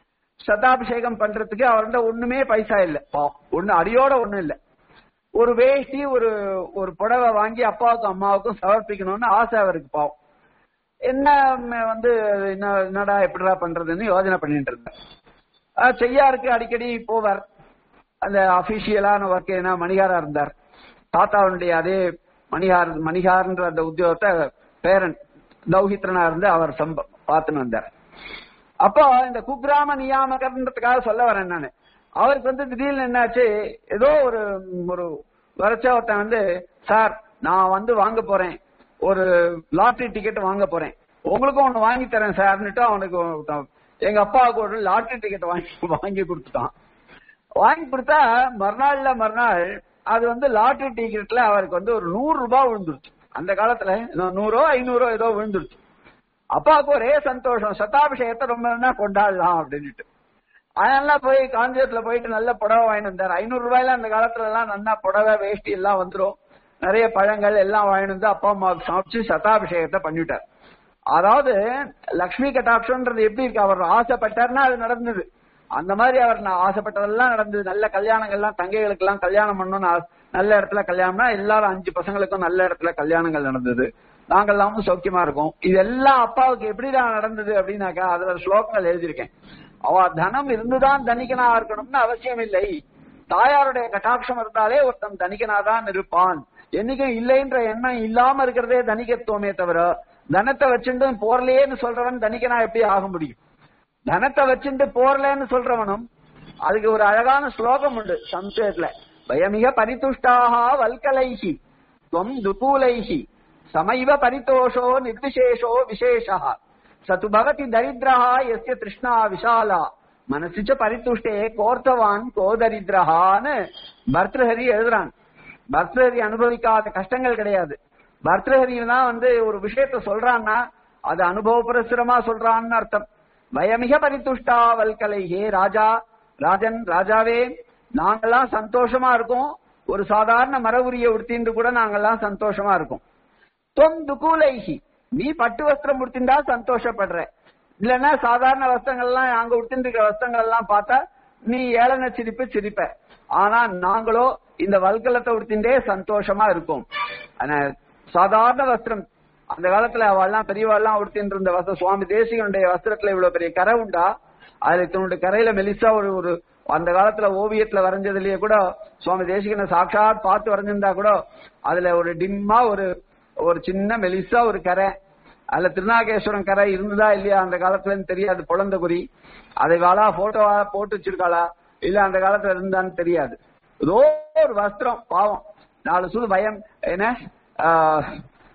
சதாபிஷேகம் பண்றதுக்கு அவர்கிட்ட ஒண்ணுமே பைசா இல்ல பாவம் ஒண்ணு அடியோட ஒண்ணும் இல்ல ஒரு வேஷ்டி ஒரு ஒரு புடவை வாங்கி அப்பாவுக்கும் அம்மாவுக்கும் சமர்ப்பிக்கணும்னு ஆசை அவருக்கு பாவம் என்ன ம், வந்து என்ன என்னடா எப்படிடா பண்றதுன்னு யோசனை பண்ணிட்டு இருந்தேன் ஆஹ் செய்யாருக்கு அடிக்கடி போவார் அந்த அபிஷியலான ஒர்க் என்ன மணிகாரா இருந்தார் தாத்தாவுடைய அதே மணிகார் மணிகார்ன்ற அந்த உத்தியோகத்தை பேரன் தௌஹித்ரனா இருந்து அவர் சம்ப பார்த்துன்னு வந்தார் அப்போ இந்த குக்கிராம நியாமகர்ன்றதுக்காக சொல்ல வரேன் நானு அவருக்கு வந்து திடீர்னு என்னாச்சு ஏதோ ஒரு ஒரு வரைச்ச ஒருத்தன் வந்து சார் நான் வந்து வாங்க போறேன் ஒரு லாட்டரி டிக்கெட் வாங்க போறேன் உங்களுக்கும் ஒண்ணு வாங்கி தரேன் சார்னுட்டு அவனுக்கு ஒரு- எங்க அப்பாவுக்கு ஒரு லாட்டரி டிக்கெட் வாங்கி வாங்கி கொடுத்துட்டான் வாங்கி கொடுத்தா மறுநாள்ல மறுநாள் அது வந்து லாட்டரி டிக்கெட்ல அவருக்கு வந்து ஒரு நூறு ரூபாய் விழுந்துருச்சு அந்த காலத்துல இன்னும் நூறோ ஐநூறோ ஏதோ விழுந்துருச்சு அப்பாவுக்கு ஒரே சந்தோஷம் சதாபிஷேகத்தை ரொம்ப நல்லா கொண்டாடலாம் அப்படின்னுட்டு அதனால போய் காஞ்சிபுரத்துல போயிட்டு நல்ல புடவை வாங்கிட்டு வந்தார் ஐநூறு ரூபாயில அந்த காலத்துல எல்லாம் நல்லா புடவை வேஷ்டி எல்லாம் வந்துரும் நிறைய பழங்கள் எல்லாம் வாங்கிட்டு வந்து அப்பா அம்மாவுக்கு சமைச்சு சதாபிஷேகத்தை பண்ணிவிட்டார் அதாவது லக்ஷ்மி கட்டாட்சம்ன்றது எப்படி இருக்கு அவர் ஆசைப்பட்டார்னா அது நடந்தது அந்த மாதிரி அவர் நான் ஆசைப்பட்டதெல்லாம் நடந்தது நல்ல கல்யாணங்கள்லாம் தங்கைகளுக்கு எல்லாம் கல்யாணம் பண்ணணும்னு ஆசை- நல்ல இடத்துல கல்யாணம்னா எல்லாரும் அஞ்சு பசங்களுக்கும் நல்ல இடத்துல கல்யாணங்கள் நடந்தது நாங்கள் எல்லாமும் சௌக்கியமா இருக்கோம் இதெல்லாம் அப்பாவுக்கு எப்படிதான் நடந்தது அப்படின்னாக்கா அதுல ஸ்லோகங்கள் எழுதியிருக்கேன் அவ தனம் இருந்துதான் தனிக்கனா இருக்கணும்னு அவசியம் இல்லை தாயாருடைய கட்டாட்சம் இருந்தாலே ஒருத்தன் தனிக்கனாதான் இருப்பான் என்னைக்கும் இல்லைன்ற எண்ணம் இல்லாம இருக்கிறதே தனிக்கத்துவமே தவிர தனத்தை வச்சுட்டு போர்லையேன்னு சொல்றவன் தனிக்கனா எப்படி ஆக முடியும் தனத்தை வச்சுட்டு போர்லன்னு சொல்றவனும் அதுக்கு ஒரு அழகான ஸ்லோகம் உண்டு சம்ஸ்கிருதத்துல பயமிக பரிதுஷ்டாக வல்கலைஹி துவம் துபூலைஹி சமைவ பரிதோஷோ நிர்விசேஷோ விசேஷா சது பவதி தரித்திரஹா எஸ்ய திருஷ்ணா விஷாலா மனசுச்ச பரித்துஷ்டே கோர்த்தவான் கோதரித்ரஹான்னு பர்தஹரி எழுதுறான் பர்தஹரி அனுபவிக்காத கஷ்டங்கள் கிடையாது பர்தஹரி தான் வந்து ஒரு விஷயத்த சொல்றான்னா அது அனுபவபுரஸ்தரமா சொல்றான்னு அர்த்தம் பயமிக பரித்துஷ்டா வல்கலைஹே ராஜா ராஜன் ராஜாவே நாங்கெல்லாம் சந்தோஷமா இருக்கோம் ஒரு சாதாரண மரபுரிய உடுத்தின்னு கூட நாங்கெல்லாம் சந்தோஷமா இருக்கோம் தொம் துகூலைஹி நீ பட்டு வஸ்திரம் உடுத்திண்டா சந்தோஷப்படுற இல்லன்னா சாதாரண வஸ்திரங்கள்லாம் அங்க உடுத்திட்டு வஸ்திரங்கள் எல்லாம் பார்த்தா நீ ஏளன சிரிப்பு சிரிப்ப ஆனா நாங்களோ இந்த வல்கலத்தை உடுத்திண்டே சந்தோஷமா இருக்கோம் ஆனா சாதாரண வஸ்திரம் அந்த காலத்துல அவெல்லாம் பெரியவாள்லாம் உடுத்திட்டு இருந்த வஸ்திரம் சுவாமி தேசிகனுடைய வஸ்திரத்துல இவ்வளவு பெரிய கரை உண்டா அதுல தன்னுடைய கரையில மெலிசா ஒரு ஒரு அந்த காலத்துல ஓவியத்துல வரைஞ்சதுலயே கூட சுவாமி தேசிகனை சாட்சாத் பார்த்து வரைஞ்சிருந்தா கூட அதுல ஒரு டிம்மா ஒரு ஒரு சின்ன மெலிசா ஒரு கரை அதுல திருநாகேஸ்வரம் கரை இருந்ததா இல்லையா அந்த காலத்துலன்னு தெரியாது குழந்தை குறி அதை வாழா போட்டோவா போட்டு வச்சிருக்காளா இல்ல அந்த காலத்துல இருந்தான்னு தெரியாது ஏதோ ஒரு வஸ்திரம் பாவம் நாலு சுடு பயம் என்ன ஆஹ்,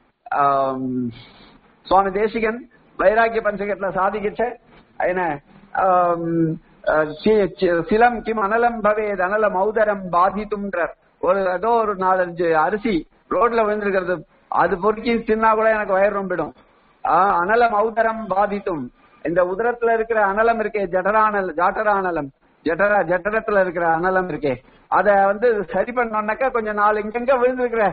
ஆம், சுவாமி தேசிகன் வைராக்கிய பஞ்சகத்துல சாதிக்கிச்ச என்ன ஆம், அஹ், சி- சி- சிலம் கிம் அனலம் பவேத் அனல மௌதரம் பாதித்தும்ன்றார் ஒரு ஏதோ ஒரு நாலஞ்சு அரிசி ரோட்ல விழுந்திருக்கிறது அது பொறுக்கி தின்னா கூட எனக்கு வயிறு ரொம்பிடும் ஆஹ், அனலம் மௌதரம் பாதித்தும் இந்த உதரத்துல இருக்கிற அனலம் இருக்கே ஜடரானல் ஜாட்டரானலம் ஜட்டரா ஜட்டரத்துல இருக்கிற அனலம் இருக்கே அத வந்து சரி பண்ணோம்னாக்கா கொஞ்சம் நாலு இங்கங்க விழுந்திருக்கிற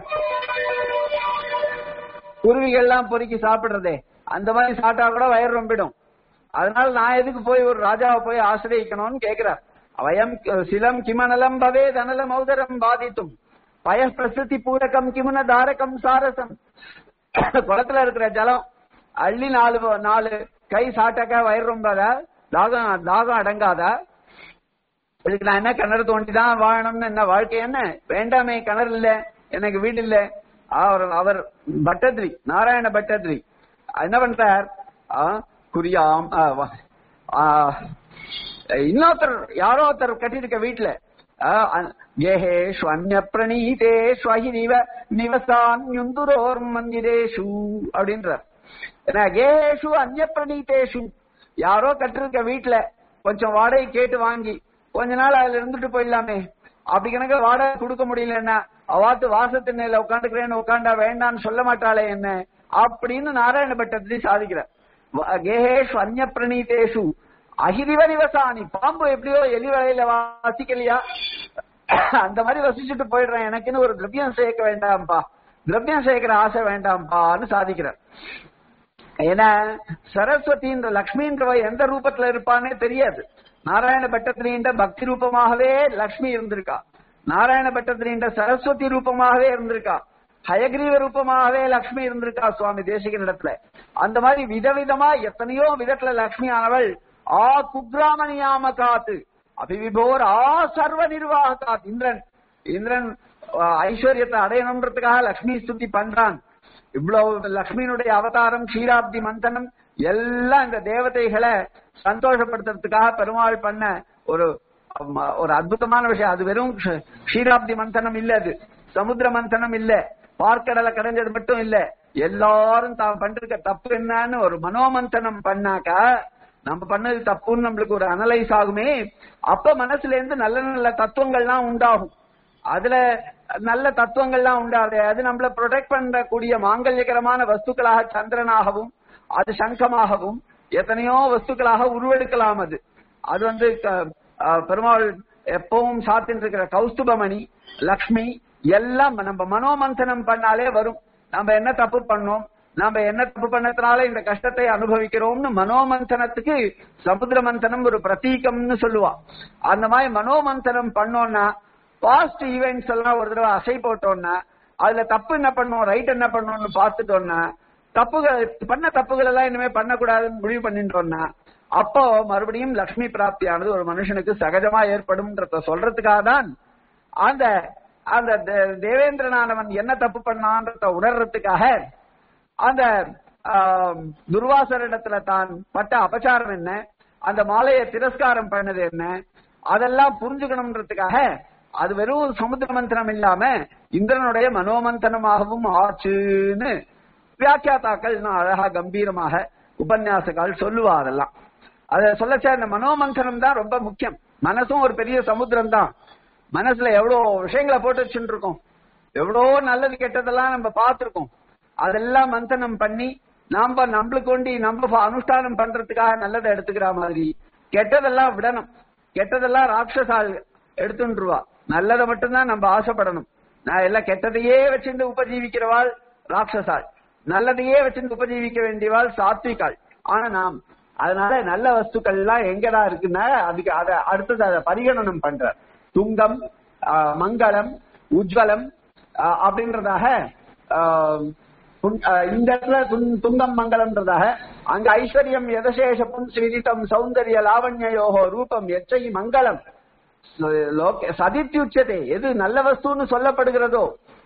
குருவிகள்லாம் பொறுக்கி சாப்பிடுறதே அந்த மாதிரி சாப்பிட்டா கூட வயிறு ரொம்பிடும் அதனால நான் எதுக்கு போய் ஒரு ராஜாவை போய் ஆசிரியக்கணும்னு கேக்குறார் வயம் சிலம் கிமனலம் பவே தனல மௌதரம் பாதித்தும் பய பிரசித்தி பூரகம் கிமுன தாரகம் சாரசம் குளத்துல இருக்கிற ஜலம் அள்ளி நாலு நாலு கை சாட்டாக்கா வயிறு ரொம்பாதா தாகம் தாகம் அடங்காதா இதுக்கு நான் என்ன கிணறு தோண்டிதான் வாழணும்னு என்ன வாழ்க்கை என்ன வேண்டாமே கிணறு இல்ல எனக்கு வீடு இல்ல அவர் அவர் பட்டத்ரி நாராயண பட்டத்ரி என்ன பண்றார் ஆ, குறியாம் ஆ, வ- ஆ, இன்னொருத்தர் யாரோ ஒருத்தர் கட்டியிருக்க வீட்டுல கேஹேஷு அந்நிய பிரணீதேஷு அஹினிவ நிவசான் யுந்துரோர் மந்திரேஷு அப்படின்றார் ஏன்னா கேஹேஷு அந்நிய பிரணீதேஷு யாரோ கட்டிருக்க வீட்டுல கொஞ்சம் வாடகை கேட்டு வாங்கி கொஞ்ச நாள் அதுல இருந்துட்டு போயிடலாமே அப்படி கணக்கு வாடகை கொடுக்க முடியலன்னா அவாத்து வாசத்திண்ணையில உட்காந்துக்கிறேன்னு உட்காண்டா வேண்டாம்னு சொல்ல மாட்டாளே என்ன அப்படின்னு நாராயண பட்டத்திரி சாதிக்கிறார் வ- கேஹேஷு அந்நிய பிரணீதேஷு அகிரிவ நிவசானி பாம்பு எப்படியோ எலி வலையில வாசிக்கலையா அந்த மாதிரி வசிச்சுட்டு போயிடுறேன் எனக்குன்னு ஒரு திரவியம் சேர்க்க வேண்டாம்ப்பா திரவியம் சேர்க்கிற ஆசை வேண்டாம்ப்பான்னு சாதிக்கிறார் ஏன்னா சரஸ்வதின்ற லக்ஷ்மின்றவ எந்த ரூபத்துல இருப்பானே தெரியாது நாராயண பட்டத்திரின்ற பக்தி ரூபமாகவே லக்ஷ்மி இருந்திருக்கா நாராயண பட்டத்திரின்ற சரஸ்வதி ரூபமாகவே இருந்திருக்கா ஹயக்ரீவ ரூபமாகவே லக்ஷ்மி இருந்திருக்கா சுவாமி தேசிகன் இடத்துல அந்த மாதிரி விதவிதமா எத்தனையோ விதத்துல லக்ஷ்மி ஆனவள் ஆ குக்ராம நியாம காத்து அபிவிபோர் ஆ சர்வ நிர்வாக காத்து இந்திரன் இந்திரன் ஆஹ், ஐஸ்வர்யத்தை அடையணுன்றதுக்காக லக்ஷ்மி ஸ்துதி பண்றான் இவ்வளவு லக்ஷ்மியினுடைய அவதாரம் க்ஷீராப்தி மந்தனம் எல்லாம் இந்த தேவதைகளை சந்தோஷப்படுத்துறதுக்காக பெருமாள் பண்ண ஒரு ம- ஒரு அற்புதமான விஷயம் அது வெறும் க்ஷ- க்ஷீராப்தி மந்தனம் இல்ல அது சமுத்திர மந்தனம் இல்ல பார்க்கடலை கடைஞ்சது மட்டும் இல்ல எல்லாரும் தான் பண்ற தப்பு என்னன்னு ஒரு மனோமந்தனம் பண்ணாக்கா நம்ம பண்ணது தப்புன்னு நம்மளுக்கு ஒரு அனலைஸ் ஆகுமே அப்ப மனசுல இருந்து நல்ல நல்ல தத்துவங்கள்லாம் உண்டாகும் அதுல நல்ல தத்துவங்கள்லாம் உண்டாது அது நம்மள ப்ரொடெக்ட் பண்ணக்கூடிய மாங்கல்யகரமான வஸ்துக்களாக சந்திரனாகவும் அது சங்கமாகவும் எத்தனையோ வஸ்துக்களாக உருவெடுக்கலாம் அது அது வந்து க- அஹ் பெருமாள் எப்பவும் சாத்தின்னு இருக்கிற கௌஸ்துபமணி லக்ஷ்மி எல்லாம் நம்ம மனோமந்தனம் பண்ணாலே வரும் நம்ம என்ன தப்பு பண்ணோம் நாம என்ன தப்பு பண்ணதுனால இந்த கஷ்டத்தை அனுபவிக்கிறோம்னு மனோமந்தனத்துக்கு சமுத்திர மந்தனம் ஒரு பிரதீகம்னு சொல்லுவா அந்த மாதிரி மனோமந்தனம் பண்ணோம்னா பாஸ்ட் ஈவெண்ட்ஸ் எல்லாம் ஒரு தடவை அசை போட்டோம்னா அதுல தப்பு என்ன பண்ணோம் ரைட் என்ன பண்ணோம்னு பார்த்துட்டோம்னா தப்புகள் பண்ண தப்புகள் எல்லாம் இனிமே பண்ணக்கூடாதுன்னு முடிவு பண்ணிட்டோம்னா அப்போ மறுபடியும் லக்ஷ்மி பிராப்தியானது ஒரு மனுஷனுக்கு சகஜமா ஏற்படும்ன்றத சொல்றதுக்காக தான் அந்த அந்த தே- தேவேந்திரனானவன் என்ன தப்பு பண்ணான்றத உணர்றதுக்காக அந்த ஆம், துர்வாசரிடத்துல தான் பட்ட அபச்சாரம் என்ன அந்த மாலையை திரஸ்காரம் பண்ணது என்ன அதெல்லாம் புரிஞ்சுக்கணும்ன்றதுக்காக அது வெறும் சமுத்திர மந்திரம் இல்லாம இந்திரனுடைய மனோமந்தனமாகவும் ஆச்சுன்னு வியாக்கியாத்தாக்கள் இன்னும் அழகா கம்பீரமாக உபன்யாசக்கால் சொல்லுவா அதெல்லாம் அத சொல்லச்ச இந்த மனோமந்தனம் தான் ரொம்ப முக்கியம் மனசும் ஒரு பெரிய சமுத்திரம் தான் மனசுல எவ்வளவு விஷயங்களை போட்டு வச்சுட்டு இருக்கோம் எவ்வளோ நல்லது கெட்டதெல்லாம் நம்ம பார்த்திருக்கோம் அதெல்லாம் மந்தனம் பண்ணி நாம நம்மளுக்கு கொண்டு நம்ம ப- அனுஷ்டானம் பண்றதுக்காக நல்லதை எடுத்துக்கிற மாதிரி கெட்டதெல்லாம் விடணும் கெட்டதெல்லாம் ராட்சசால் எடுத்துருவா நல்லதை மட்டும்தான் நம்ம ஆசைப்படணும் நான் எல்லாம் கெட்டதையே வச்சிருந்து உபஜீவிக்கிறவாள் ராட்சசாள் நல்லதையே வச்சிருந்து உபஜீவிக்க வேண்டியவாள் சாத்விகாள் ஆனா நாம் அதனால நல்ல வஸ்துக்கள் எல்லாம் எங்கடா இருக்குன்னா அதுக்கு அத அடுத்தது அதை பரிகணனம் பண்றார் துங்கம் ஆஹ், மங்களம் உஜ்வலம் ஆஹ், அப்படின்றதாக ஆஹ், புன்- ஆஹ், இந்த இடத்துல துன்- துங்கம் மங்களம்ன்றதாக அங்க ஐஸ்வர்யம் எதசேஷ புன்ஸ்விதித்தம் சௌந்தரிய லாவண்யோகோ ரூபம் எச்சை மங்களம் லோக சதித்யுச்சதே எது நல்ல வஸ்துன்னு சொல்லப்படுகிறதோ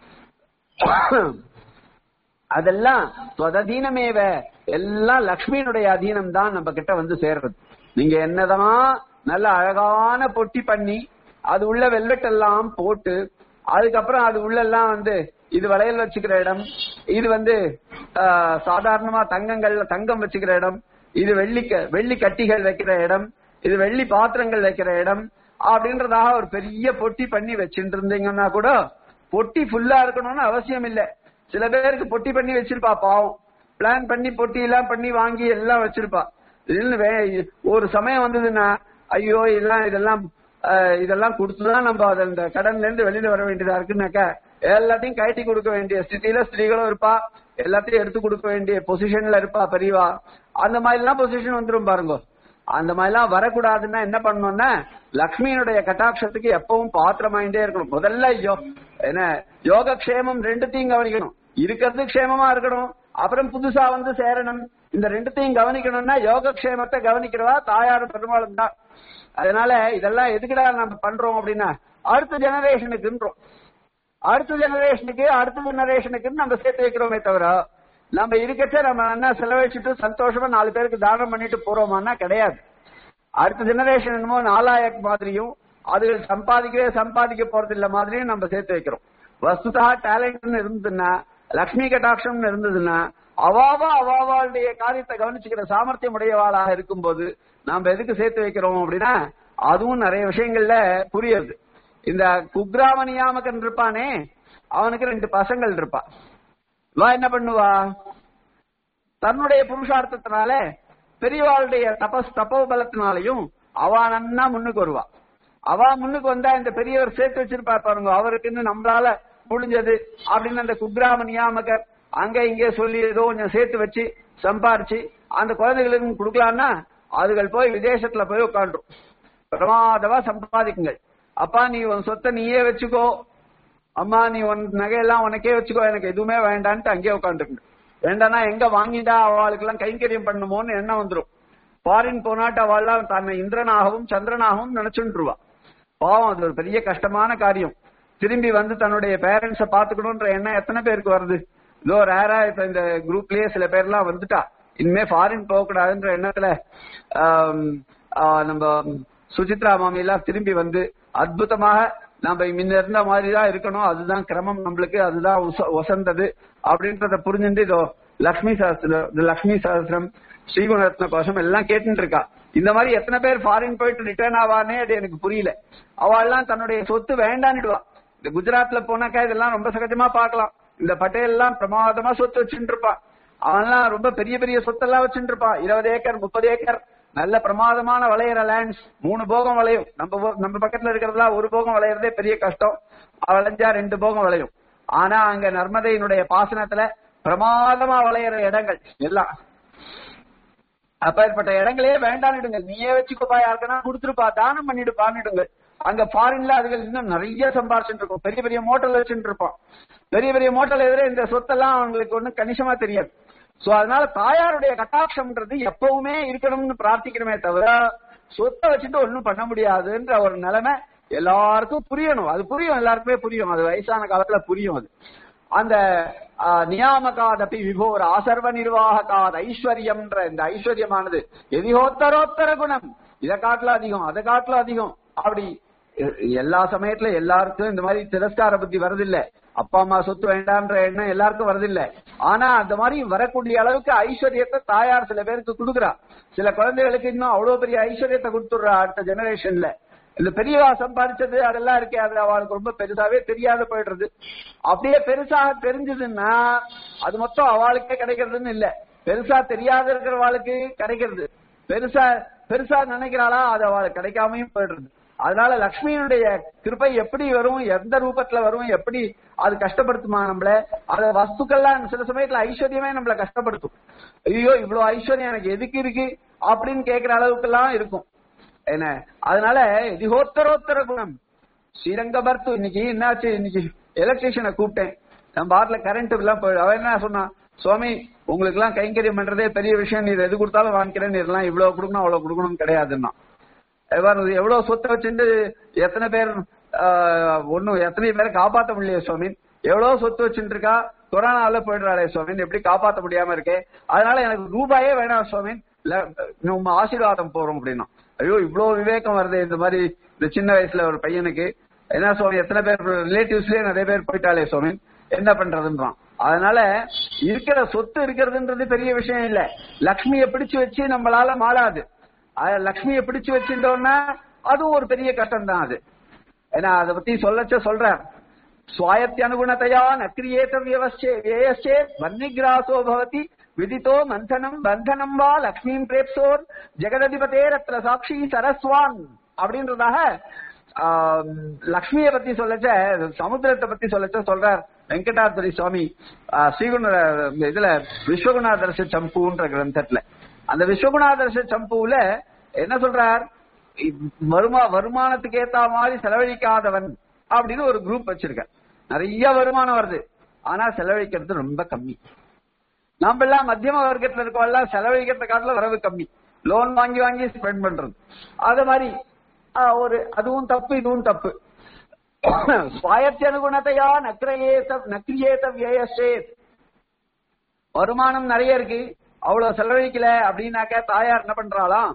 அதெல்லாம் ஸ்வததீனமேவ எல்லாம் லக்ஷ்மியினுடைய அதீனம் தான் நம்ம கிட்ட வந்து சேர்றது நீங்க என்னதான் நல்ல அழகான பொட்டி பண்ணி அது உள்ள வெல்வெட் எல்லாம் போட்டு அதுக்கப்புறம் அது உள்ள எல்லாம் வந்து இது வளையல் வச்சுக்கிற இடம் இது வந்து ஆஹ், சாதாரணமா தங்கங்கள் தங்கம் வச்சுக்கிற இடம் இது வெள்ளி க- வெள்ளி கட்டிகள் வைக்கிற இடம் இது வெள்ளி பாத்திரங்கள் வைக்கிற இடம் அப்படின்றதாக ஒரு பெரிய பொட்டி பண்ணி வச்சுட்டு இருந்தீங்கன்னா கூட பொட்டி ஃபுல்லா இருக்கணும்னு அவசியம் இல்ல சில பேருக்கு பொட்டி பண்ணி வச்சிருப்பா பாவம் பிளான் பண்ணி பொட்டி எல்லாம் பண்ணி வாங்கி எல்லாம் வச்சிருப்பா இதுன்னு வே- ஒரு சமயம் வந்ததுன்னா ஐயோ இதெல்லாம் இதெல்லாம் ஆஹ், இதெல்லாம் கொடுத்துதான் நம்ம அதை அந்த கடன்ல இருந்து வெளியில வர வேண்டியதா இருக்குன்னாக்கா எல்லாத்தையும் கழட்டி கொடுக்க வேண்டிய ஸ்திதியில ஸ்திரீகளும் இருப்பா எல்லாத்தையும் எடுத்து கொடுக்க வேண்டிய பொசிஷன்ல இருப்பா பெரியவா அந்த மாதிரி எல்லாம் பொசிஷன் வந்துரும் பாருங்க அந்த மாதிரிலாம் வரக்கூடாதுன்னா என்ன பண்ணணும்னா லக்ஷ்மியினுடைய கட்டாட்சத்துக்கு எப்பவும் பாத்திரமாயிட்டே இருக்கணும் முதல்ல ஐயோ என்ன யோகக்ஷேமம் ரெண்டுத்தையும் கவனிக்கணும் இருக்கிறது க்ஷேமமா இருக்கணும் அப்புறம் புதுசா வந்து சேரணும் இந்த ரெண்டுத்தையும் கவனிக்கணும்னா யோகக்ஷேமத்தை கவனிக்கிறவா தாயார் பெருமாளும் தான் அதனால இதெல்லாம் எதுக்குடா நம்ம பண்றோம் அப்படின்னா அடுத்த ஜெனரேஷனுக்குன்றோம் அடுத்த ஜெனரேஷனுக்கு அடுத்த ஜெனரேஷனுக்கு நம்ம சேர்த்து வைக்கிறோமே தவிர நம்ம இருக்கச்ச நம்ம என்ன செலவழிச்சுட்டு சந்தோஷமா நாலு பேருக்கு தானம் பண்ணிட்டு போறோமான்னா கிடையாது அடுத்த ஜெனரேஷன் என்னமோ நாலாயக் மாதிரியும் அதுகள் சம்பாதிக்கவே சம்பாதிக்க போறது இல்ல மாதிரியும் நம்ம சேர்த்து வைக்கிறோம் வஸ்துதா டேலண்ட்னு இருந்ததுன்னா லக்ஷ்மி கட்டாட்சம்னு இருந்ததுன்னா அவாவா அவாவாளுடைய காரியத்தை கவனிச்சுக்கிற சாமர்த்தியம் உடையவாளாக இருக்கும்போது நாம எதுக்கு சேர்த்து வைக்கிறோம் அப்படின்னா அதுவும் நிறைய விஷயங்கள்ல புரியுது இந்த குக்ராம நியாமகன் இருப்பானே அவனுக்கு ரெண்டு பசங்கள் இருப்பா வா என்ன பண்ணுவா தன்னுடைய புருஷார்த்தத்தினால பெரியவாளுடைய தபஸ் தப்போபலத்தினாலையும் அவ நன்னா முன்னுக்கு வருவா அவ முன்னுக்கு வந்தா இந்த பெரியவர் சேர்த்து வச்சிருப்பா பாருங்க அவருக்குன்னு நம்மளால முடிஞ்சது அப்படின்னு அந்த குக்ராம நியாமகர் அங்க இங்க சொல்லி ஏதோ கொஞ்சம் சேர்த்து வச்சு சம்பாரிச்சு அந்த குழந்தைகளுக்கு கொடுக்கலான்னா அதுகள் போய் விதேசத்துல போய் உட்காந்துரும் பிரமாதமா சம்பாதிக்குங்கள் அப்பா நீ உன் சொத்தை நீயே வச்சுக்கோ அம்மா நீ உன் நகையெல்லாம் உனக்கே வச்சுக்கோ எனக்கு எதுவுமே வேண்டான்ட்டு அங்கேயே உட்காந்துருக்கு வேண்டானா எங்க வாங்கிட்டா அவளுக்கு எல்லாம் கைங்கரியம் பண்ணுமோன்னு எண்ணம் வந்துரும் ஃபாரின் போனாட்டு அவள்லாம் தன்னை இந்திரனாகவும் சந்திரனாகவும் நினைச்சுருவா பாவம் அது ஒரு பெரிய கஷ்டமான காரியம் திரும்பி வந்து தன்னுடைய பேரண்ட்ஸ பாத்துக்கணும்ன்ற எண்ணம் எத்தனை பேருக்கு வருது இதோ ரேரா இப்ப இந்த குரூப்லயே சில பேர்லாம் வந்துட்டா இனிமே ஃபாரின் போக கூடாதுன்ற எண்ணத்துல ஆம், ஆ, நம்ம சுசித்ரா மாமி எல்லாம் திரும்பி வந்து அற்புதமாக நம்ம முன்ன இருந்த மாதிரி தான் இருக்கணும் அதுதான் கிரமம் நம்மளுக்கு அதுதான் உச- உசந்தது அப்படின்றத புரிஞ்சுட்டு இதோ லக்ஷ்மி சாஸ்திரம் இந்த லக்ஷ்மி சாஸ்திரம் ஸ்ரீகுணரத்ன கோஷம் எல்லாம் கேட்டுட்டு இருக்கா இந்த மாதிரி எத்தனை பேர் ஃபாரின் போயிட்டு ரிட்டர்ன் ஆவானே அது எனக்கு புரியல அவள்லாம் தன்னுடைய சொத்து வேண்டான்னுடுவா இந்த குஜராத்ல போனாக்கா இதெல்லாம் ரொம்ப சகஜமா பார்க்கலாம் இந்த பட்டேல் எல்லாம் பிரமாதமா சொத்து வச்சுட்டு இருப்பான் அவன்லாம் ரொம்ப பெரிய பெரிய சொத்தெல்லாம் வச்சுட்டு இருப்பான் இருபது ஏக்கர் முப்பது ஏக்கர் நல்ல பிரமாதமான விளையிற லேண்ட்ஸ் மூணு போகம் விளையும் நம்ம ஊ- நம்ம பக்கத்துல இருக்கிறதுலாம் ஒரு போகம் விளையறதே பெரிய கஷ்டம் விளைஞ்சா ரெண்டு போகம் விளையும் ஆனா அங்க நர்மதையினுடைய பாசனத்துல பிரமாதமா விளையிற இடங்கள் எல்லாம் அப்பேற்பட்ட இடங்களே வேண்டான்னுடுங்க நீயே வச்சுக்கோப்பா யாருக்குன்னா கொடுத்துருப்பா தானம் பண்ணிடுப்பான்னுடுங்க அங்க ஃபாரின்ல அதுகள் இன்னும் நிறைய சம்பாரிச்சுட்டு இருக்கும் பெரிய பெரிய மோட்டல் வச்சுட்டு இருப்பான் பெரிய பெரிய மோட்டல் எதிரே இந்த சொத்தெல்லாம் அவங்களுக்கு ஒண்ணும் கணிசமா தெரியாது சோ அதனால தாயாருடைய கட்டாட்சம்ன்றது எப்பவுமே இருக்கணும்னு பிரார்த்திக்கணுமே தவிர சொத்தை வச்சுட்டு ஒண்ணும் பண்ண முடியாதுன்ற ஒரு நிலைமை எல்லாருக்கும் புரியணும் அது புரியும் எல்லாருக்குமே புரியும் அது வயசான காலத்துல புரியும் அது அந்த ஆ, நியாமகாதபி விபோர் ஆசர்வ நிர்வாககாத் ஐஸ்வர்யம்ன்ற இந்த ஐஸ்வர்யமானது எதிகோத்தரோத்தர குணம் இதை காட்டுல அதிகம் அதை காட்டுல அதிகம் அப்படி எ- எல்லா சமயத்துல எல்லாருக்கும் இந்த மாதிரி திரஸ்கார புத்தி வரதில்லை அப்பா அம்மா சொத்து வேண்டான்ற எண்ணம் எல்லாருக்கும் வரதில்ல ஆனா அந்த மாதிரி வரக்கூடிய அளவுக்கு ஐஸ்வர்யத்தை தாயார் சில பேருக்கு கொடுக்குறா சில குழந்தைகளுக்கு இன்னும் அவ்வளவு பெரிய ஐஸ்வர்யத்தை கொடுத்துடுறா அடுத்த ஜெனரேஷன்ல இந்த பெரியவா சம்பாதிச்சது அதெல்லாம் இருக்கே அது அவளுக்கு ரொம்ப பெருசாவே தெரியாத போயிடுறது அப்படியே பெருசாக தெரிஞ்சதுன்னா அது மொத்தம் அவளுக்கே கிடைக்கிறதுன்னு இல்ல பெருசா தெரியாத இருக்கிறவாளுக்கு கிடைக்கிறது பெருசா பெருசா நினைக்கிறாளா அது அவளுக்கு கிடைக்காமையும் போயிடுறது அதனால லக்ஷ்மியினுடைய கிருபை எப்படி வரும் எந்த ரூபத்துல வரும் எப்படி அது கஷ்டப்படுத்துமா நம்மள அத வஸ்துக்கள்லாம் சில சமயத்துல ஐஸ்வர்யமே நம்மள கஷ்டப்படுத்தும் ஐயோ இவ்வளவு ஐஸ்வர்யம் எனக்கு எதுக்கு இருக்கு அப்படின்னு கேக்குற அளவுக்கு எல்லாம் இருக்கும் என்ன அதனால திகோத்தரோத்தர குணம் ஸ்ரீரங்க பர்த்து இன்னைக்கு என்னாச்சு இன்னைக்கு எலக்ட்ரிஷியனை கூப்பிட்டேன் நம்ம பாட்டில கரண்ட் எல்லாம் போய் அவன் என்ன சொன்னான் சுவாமி உங்களுக்கு எல்லாம் கைங்கரியம் பண்றதே பெரிய விஷயம் நீ எது கொடுத்தாலும் வாங்கிக்கிறேன் இதெல்லாம் இவ்வளவு கொடுக்கணும் அவ்வளவு கொடுக்கணும் கிடையாதுன்னா எவ்வாறு எவ்வளவு சொத்தை வச்சுட்டு எத்தனை பேர் ஆஹ், ஒண்ணும் எத்தனை பேரை காப்பாத்த முடியல சுவாமி எவ்வளவு சொத்து வச்சுட்டு இருக்கா கொரோனால போயிடுறாளே சுவாமி எப்படி காப்பாத்த முடியாம இருக்கே அதனால எனக்கு ரூபாயே வேணாம் சுவாமி ல- நம்ம ஆசீர்வாதம் போறோம் அப்படின்னா ஐயோ இவ்வளவு விவேகம் வருது இந்த மாதிரி இந்த சின்ன வயசுல ஒரு பையனுக்கு என்ன சுவாமி எத்தனை பேர் ரிலேட்டிவ்ஸ்லயே நிறைய பேர் போயிட்டாலே சுவாமி என்ன பண்றதுன்றான் அதனால இருக்கிற சொத்து இருக்கிறதுன்றது பெரிய விஷயம் இல்ல லக்ஷ்மியை பிடிச்சு வச்சு நம்மளால மாறாது அஹ் லக்ஷ்மியை பிடிச்சு வச்சிருந்தோம்னா அதுவும் ஒரு பெரிய கஷ்டம் தான் அது ஏன்னா அதை பத்தி சொல்லச்ச சொல்றேன் சுவாயத்தியனுகுணத்தையா நக்கிரியேத வியவஸ்சே வியயஸ்சே வன்னிகிராசோ பவதி விதித்தோ மந்தனம் பந்தனம் வா லக்ஷ்மீம் பிரேப்சோர் ஜெகததிபதேரத்ர சாட்சி சரஸ்வான் அப்படின்றதாக ஆம், லக்ஷ்மியை பத்தி சொல்லச்ச சமுத்திரத்தை பத்தி சொல்லச்ச சொல்றார் வெங்கடாத்ரி சுவாமி ஆ, ஸ்ரீகுண இதுல விஸ்வகுணாதர்ஷ சம்புன்ற கிரந்தத்துல அந்த விஸ்வகுணாதர்ஷ சம்புல என்ன சொல்றார் இ- வருமா வருமானத்துக்கு ஏத்த மாதிரி செலவழிக்காதவன் அப்படின்னு ஒரு குரூப் வச்சிருக்க நிறைய வருமானம் வருது ஆனா செலவழிக்கிறது ரொம்ப கம்மி நாம எல்லாம் மத்தியம வர்க்கத்துல இருக்கவெல்லாம் செலவழிக்கிறத காட்டுல வரவு கம்மி லோன் வாங்கி வாங்கி ஸ்பெண்ட் பண்றது அது மாதிரி ஆஹ், ஒரு அதுவும் தப்பு இதுவும் தப்பு சுவாயத்தியனுகுணத்தையா நக்ரியேத நக்ரியேத வியயசேத் வருமானம் நிறைய இருக்கு அவ்வளவு செலவழிக்கல அப்படின்னாக்க தாயார் என்ன பண்றாளாம்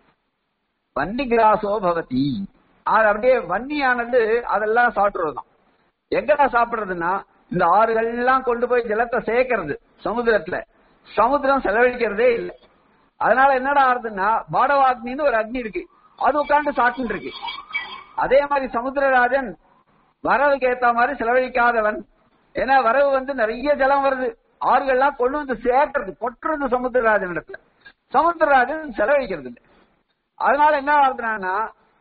வன்னி கிராசோ பவதி அது அப்படியே வன்னியானது அதெல்லாம் சாப்பிடுறதுதான் எங்கடா சாப்பிடுறதுன்னா இந்த ஆறுகள்லாம் கொண்டு போய் ஜலத்தை சேர்க்கறது சமுத்திரத்துல சமுத்திரம் செலவழிக்கிறதே இல்லை அதனால என்னடா ஆகுதுன்னா பாடவாக்னின்னு ஒரு அக்னி இருக்கு அது உட்கார்ந்து சாப்பிட்டு இருக்கு அதே மாதிரி சமுத்திரராஜன் வரவுக்கு ஏத்த மாதிரி செலவழிக்காதவன் ஏன்னா வரவு வந்து நிறைய ஜலம் வருது ஆறுகள்லாம் கொண்டு வந்து சேர்க்கறது கொட்டுறது சமுத்திரராஜன் இடத்துல சமுத்திரராஜன் செலவழிக்கிறது இல்லை அதனால என்ன ஆகுதுன்னா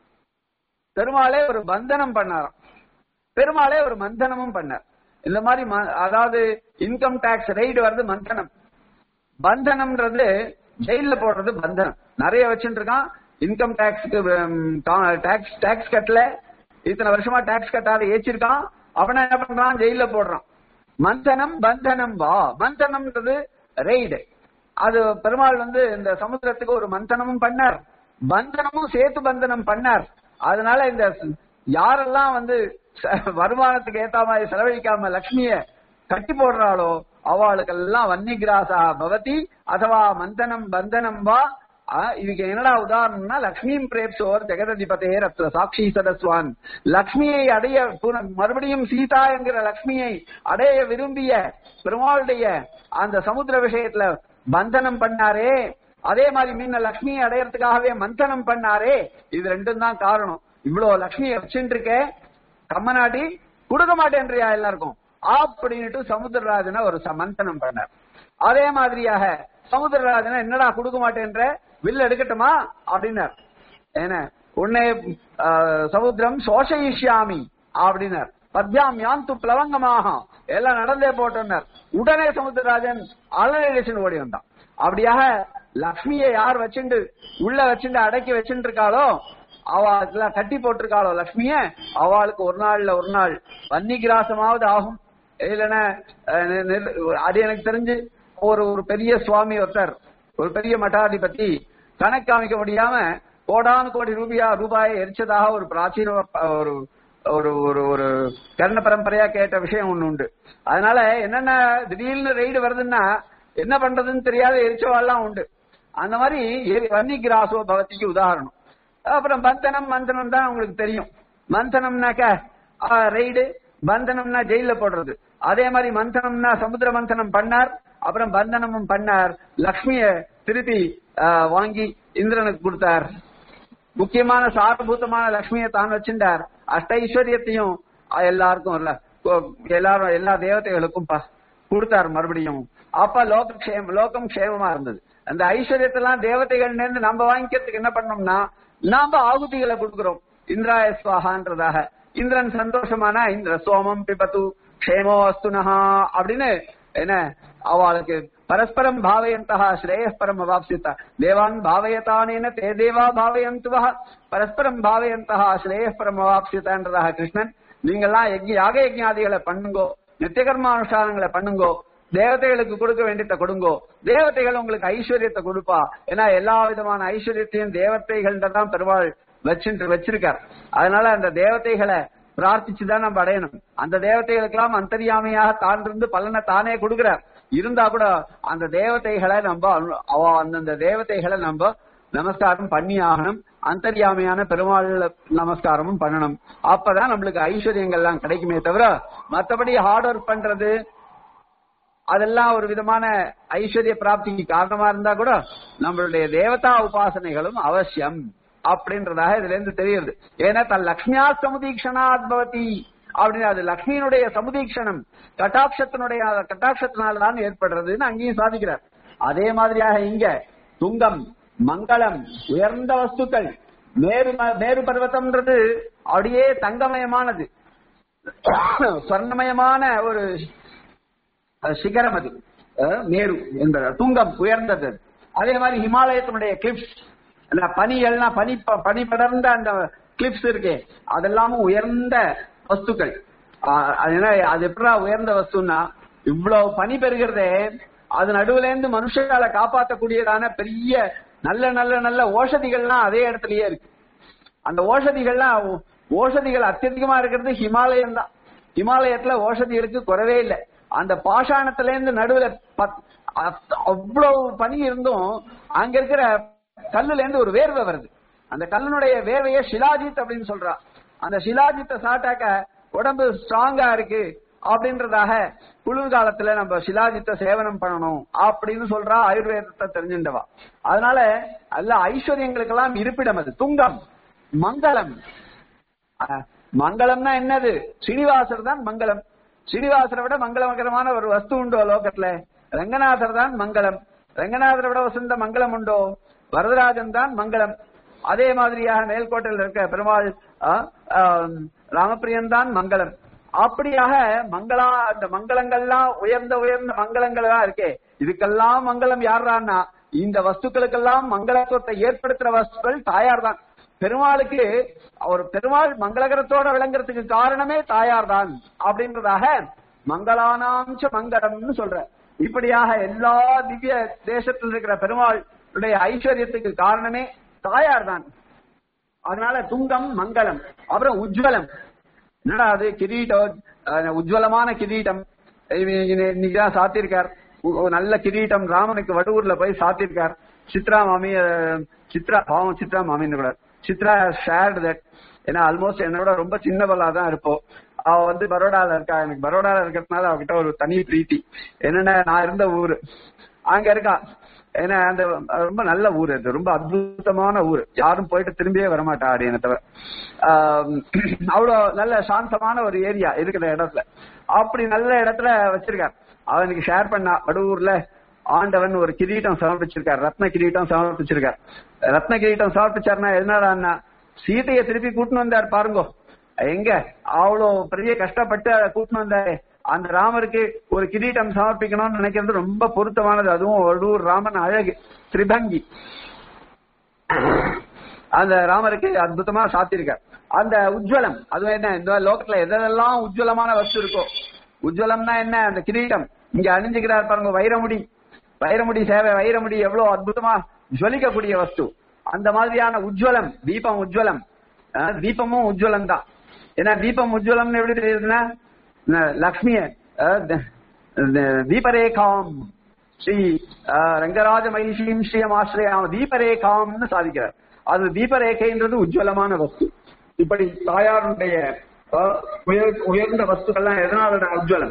பெருமாளே ஒரு பந்தனம் பண்ணாராம் பெருமாளே ஒரு மந்தனமும் பண்ணார் இந்த மாதிரி ம- அதாவது இன்கம் டாக்ஸ் ரைடு வருது மந்தனம் பந்தனம்ன்றது ஜெயில போடுறது பந்தனம் நிறைய வச்சுட்டு இருக்கான் இன்கம் டாக்ஸ்க்கு டாக்ஸ் டாக்ஸ் கட்டல இத்தனை வருஷமா டாக்ஸ் கட்டாத ஏச்சிருக்கான் அவனை என்ன பண்றான் ஜெயில போடுறான் மந்தனம் பந்தனம் வா மந்தனம்ன்றது ரெய்டு அது பெருமாள் வந்து இந்த சமுத்திரத்துக்கு ஒரு மந்தனமும் பண்ணார் பந்தனமும் சேத்து பந்தனம் பண்ணார் அதனால இந்த யாரெல்லாம் வந்து ச- வருமானத்துக்கு ஏத்த மாதிரி செலவழிக்காம லக்ஷ்மிய கட்டி போடுறாளோ அவளுக்கெல்லாம் வன்னிகிராசா பவதி அதுவா மந்தனம் பந்தனம் வா ஆ, இதுக்கு என்னடா உதாரணம்னா லக்ஷ்மியும் பிரேப்சோர் ஜெகததிபதே ரத்ர சாட்சி சதஸ்வான் லக்ஷ்மியை அடைய புன- மறுபடியும் சீதா என்கிற லக்ஷ்மியை அடைய விரும்பிய பெருமாளுடைய அந்த சமுத்திர விஷயத்துல பந்தனம் பண்ணாரே அதே மாதிரி முன்ன லக்ஷ்மியை அடையறதுக்காகவே மந்தனம் பண்ணாரே இது ரெண்டும் தான் காரணம் இவ்வளவு லக்ஷ்மியை வச்சுட்டு இருக்க கம்மநாடி கொடுக்க மாட்டேன்றியா எல்லாருக்கும் அப்படின்னுட்டு சமுத்திரராஜனை ஒரு ச- மந்தனம் பண்ணார் அதே மாதிரியாக சமுத்திரராஜனை என்னடா கொடுக்க மாட்டேன்ற வில் எடுக்கட்டுமா அப்படின்னார் என்ன உன்னை ஆ, சமுத்திரம் சோஷயிஷ்யாமி அப்படின்னார் பத்யாம் யாந்து பிளவங்கமாக எல்லாம் நடந்தே போட்டோன்னார் உடனே சமுத்திரராஜன் அலனேஷன் ஓடி வந்தான் அப்படியாக லக்ஷ்மியை யார் வச்சுண்டு உள்ள வச்சுண்டு அடக்கி வச்சுட்டு இருக்காளோ அவளுக்கு கட்டி போட்டிருக்காளோ லக்ஷ்மிய அவளுக்கு ஒரு நாள்ல ஒரு நாள் வன்னி கிராசமாவது ஆகும் இல்லைன்னா அஹ், நி- நி- அது எனக்கு தெரிஞ்சு ஒரு ஒரு பெரிய சுவாமி ஒருத்தர் ஒரு பெரிய மட்டாதிபதி கணக்கு காமிக்க முடியாம கோடானு கோடி ரூபாயா ரூபாயை எரிச்சதாக ஒரு பிராச்சீன ப- ஒரு ஒரு ஒரு ஒரு கர்ண பரம்பரையா கேட்ட விஷயம் ஒண்ணு உண்டு அதனால என்னென்ன திடீர்னு ரெய்டு வருதுன்னா என்ன பண்றதுன்னு தெரியாத எரிச்சவாள்லாம் உண்டு அந்த மாதிரி எரி- வன்னி கிராசோ பவதிக்கு உதாரணம் அப்புறம் பந்தனம் மந்தனம் தான் உங்களுக்கு தெரியும் மந்தனம்னாக்க ரெய்டு பந்தனம்னா ஜெயில போடுறது அதே மாதிரி மந்தனம்னா சமுத்திர மந்தனம் பண்ணார் அப்புறம் பந்தனமும் பண்ணார் லக்ஷ்மிய திருப்பி ஆ, வாங்கி இந்திரனுக்கு கொடுத்தார் முக்கியமான சாரபூதமான லக்ஷ்மியை தான் வச்சிருந்தார் அஷ்ட ஐஸ்வர்யத்தையும் அஹ், எல்லாருக்கும் இல்ல கொ- எல்லாரும் எல்லா தேவதைகளுக்கும் ப- கொடுத்தார் மறுபடியும் அப்ப லோக க்ஷேம லோகம் க்ஷேமமா இருந்தது அந்த ஐஸ்வர்யத்தெல்லாம் தேவதைகள் நேர்ந்து நம்ம வாங்கிக்கிறதுக்கு என்ன பண்ணோம்னா நாம ஆகுதிகளை கொடுக்கிறோம் இந்திராய ஸ்வாகான்றதாக இந்திரன் சந்தோஷமானா இந்திர சோமம் பிபத்து க்ஷேமோ அஸ்துனஹா அப்படின்னு என்ன அவளுக்கு பரஸ்பரம் பாவயந்தः ஸ்ரேயஸ்பரம் அவாப்சித்த தேவான் பாவயதானேன தே தேவா பாவயந்துவः பரஸ்பரம் பாவயந்தः ஸ்ரேயஸ்பரம் அவாப்சித்தன்றதாக கிருஷ்ணன் நீங்கெல்லாம் யஜ்ஞ யாக யஜ்ஞாதிகளை பண்ணுங்கோ நித்திய கர்மானுஷ்டானங்களை பண்ணுங்கோ தேவதைகளுக்கு கொடுக்க வேண்டியதை கொடுங்கோ தேவதைகள் உங்களுக்கு ஐஸ்வர்யத்தை கொடுப்பா ஏன்னா எல்லா விதமான ஐஸ்வர்யத்தையும் தேவதைகள் தான் பெருமாள் வச்சுட்டு வச்சிருக்கார் அதனால அந்த தேவதைகளை பிரார்த்திச்சுதான் நம்ம அடையணும் அந்த தேவதைகளுக்கெல்லாம் அந்தரியாமையாக தான் இருந்து பலனை தானே கொடுக்கிறார் இருந்தா கூட அந்த தேவதைகளை நம்ம அனு- அவ அந்தந்த தேவதைகளை நம்ம நமஸ்காரம் பண்ணி ஆகணும் அந்தரியாமையான பெருமாள் நமஸ்காரமும் பண்ணணும் அப்பதான் நம்மளுக்கு ஐஸ்வர்யங்கள்லாம் கிடைக்குமே தவிர மத்தபடி ஹார்ட் ஒர்க் பண்றது அதெல்லாம் ஒரு விதமான ஐஸ்வர்ய பிராப்திக்கு காரணமா இருந்தா கூட நம்மளுடைய தேவதா உபாசனைகளும் அவசியம் அப்படின்றதாக இதுல இருந்து தெரியுது ஏன்னா தன் லக்ஷ்மியா சமுதீக்ஷணாத் பவதி அப்படின்னு அது லக்ஷ்மியினுடைய சமுதீக்ஷணம் கட்டாட்சத்தினுடைய கட்டாட்சத்தினால்தான் ஏற்படுறதுன்னு அங்கேயும் சாதிக்கிறார் அதே மாதிரியாக இங்க துங்கம் மங்களம் உயர்ந்த வஸ்துக்கள் மேரு ம- மேரு பர்வதம்ன்றது அப்படியே தங்கமயமானது சொர்ணமயமான ஒரு அது சிகரம் அது அஹ் மேரு என்பது துங்கம் உயர்ந்தது அது. அதே மாதிரி ஹிமாலயத்தினுடைய கிளிப்ஸ் பனி எல்லாம் பனி ப- பனி படர்ந்த அந்த கிளிப்ஸ் இருக்கே அதெல்லாமும் உயர்ந்த வஸ்துக்கள் ஆஹ் அது என்ன அது எப்படா உயர்ந்த வஸ்துன்னா இவ்வளவு பனி பெறுகிறதே அது நடுவுல இருந்து மனுஷர்களை காப்பாற்றக்கூடியதான பெரிய நல்ல நல்ல நல்ல ஓஷதிகள்லாம் அதே இடத்துலயே இருக்கு அந்த ஓஷதிகள்லாம் ஓஷதிகள் அத்தியதிகமா இருக்கிறது ஹிமாலயம் தான் ஹிமாலயத்துல ஓஷதிகளுக்கு குறவே இல்லை அந்த பாஷாணத்துல இருந்து நடுவுல பத்- அத்- அவ்வளவு பனி இருந்தும் அங்க இருக்கிற கல்லுல இருந்து ஒரு வேர்வை வருது அந்த கல்லுனுடைய வேர்வையை ஷிலாஜித் அப்படின்னு சொல்றா அந்த ஷிலாஜித்தை சாட்டாக்க உடம்பு ஸ்ட்ராங்கா இருக்கு அப்படின்றதாக குளிர்காலத்துல நம்ம ஷிலாஜித்தை சேவனம் பண்ணணும் அப்படின்னு சொல்றா ஆயுர்வேதத்தை தெரிஞ்சுட்டவா அதனால அல்ல ஐஸ்வர்யங்களுக்கெல்லாம் இருப்பிடம் அது துங்கம் மங்களம் அஹ், மங்களம்னா என்னது ஸ்ரீனிவாசர் தான் மங்களம் ஸ்ரீனிவாசரை விட மங்களகரமான ஒரு வஸ்து உண்டோ லோகத்துல ரங்கநாதர் தான் மங்களம் ரங்கநாதரை விட வசந்த மங்களம் உண்டோ வரதராஜன் தான் மங்களம் அதே மாதிரியாக மேல்கோட்டையில் இருக்க பெருமாள் அஹ், ஆம், ராமபிரியன் தான் மங்களம் அப்படியாக மங்களா அந்த மங்களங்கள்லாம் உயர்ந்த உயர்ந்த மங்களங்கள் தான் இருக்கே இதுக்கெல்லாம் மங்களம் யாரான்னா இந்த வஸ்துக்களுக்கெல்லாம் மங்களத்துவத்தை ஏற்படுத்துற வஸ்துக்கள் தாயார் தான் பெருமாளுக்கு அவர் பெருமாள் மங்களகரத்தோட விளங்குறதுக்கு காரணமே தாயார் தான் அப்படின்றதாக மங்களானாம்ச மங்களம்னு சொல்ற இப்படியாக எல்லா திவ்ய தேசத்தில் இருக்கிற பெருமாளுடைய ஐஸ்வர்யத்துக்கு காரணமே தாயார் தான் அதனால துங்கம் மங்களம் அப்புறம் உஜ்வலம் என்னடா அது கிரீட்டம் அஹ், உஜ்வலமான கிரீட்டம் இன்னைக்குதான் சாத்திருக்கார் உ- ஒரு நல்ல கிரீட்டம் ராமனுக்கு வடூர்ல போய் சாத்திருக்கார் சித்ரா மாமி அஹ், சித்ரா பாவம் சித்ரா மாமின்னு கூட சித்ரா ஷேர்டு தட் ஏன்னா ஆல்மோஸ்ட் என்னோட ரொம்ப சின்னவளா தான் இருப்போம் அவ வந்து பரோடால இருக்கா எனக்கு பரோடால இருக்கிறதுனால அவகிட்ட ஒரு தனி பிரீத்தி என்னன்னா நான் இருந்த ஊரு அங்க இருக்கா ஏன்னா அந்த ரொம்ப நல்ல ஊர் அது ரொம்ப அற்புதமான ஊர் யாரும் போயிட்டு திரும்பியே வரமாட்டா அப்படின்னு தவிர ஆஹ் அவ்வளவு நல்ல சாந்தமான ஒரு ஏரியா இருக்கிற இடத்துல அப்படி நல்ல இடத்துல வச்சிருக்கார் அவனுக்கு ஷேர் பண்ணா வடூர்ல ஆண்டவன் ஒரு கிரீட்டம் சமர்ப்பிச்சிருக்கார் ரத்ன கிரீட்டம் சமர்ப்பிச்சிருக்கார் ரத்ன கிரீட்டம் சமர்ப்பிச்சாருன்னா என்னடான்னா சீதையை திருப்பி கூட்டின்னு வந்தார் பாருங்கோ எங்க அவ்வளோ பெரிய கஷ்டப்பட்டு அதை கூட்டின்னு வந்தாரு அந்த ராமருக்கு ஒரு கிரீட்டம் சமர்ப்பிக்கணும்னு நினைக்கிறது ரொம்ப பொருத்தமானது அதுவும் வடூர் ராமன் அழகு திரிபங்கி அந்த ராமருக்கு அற்புதமா சாத்திருக்கார் அந்த உஜ்வலம் அதுவும் என்ன இந்த லோகத்துல எதெல்லாம் உஜ்வலமான வஸ்து இருக்கோ உஜ்வலம்னா என்ன அந்த கிரீட்டம் இங்க அணிஞ்சுக்கிறார் பாருங்க வைரமுடி வைரமுடி சேவை வைரமுடி எவ்வளவு அற்புதமா ஜுவலிக்கக்கூடிய வஸ்து அந்த மாதிரியான உஜ்வலம் தீபம் உஜ்வலம் அஹ், தீபமும் உஜ்வலம் தான் ஏன்னா தீபம் உஜ்வலம்னு எப்படி தெரியுதுன்னா ந- லக்ஷ்மிய அஹ், த- த- தீபரேகாம் ஸ்ரீ அஹ், ரங்கராஜ மகிஷியும் ஸ்ரீயம் ஆசிரியாம் தீபரேகாம்னு சாதிக்கிறார் அது தீபரேகைன்றது உஜ்வலமான வஸ்து இப்படி தாயாருடைய அஹ், உயர்- உயர்ந்த வஸ்துக்கள்லாம் எதனால உஜ்வலம்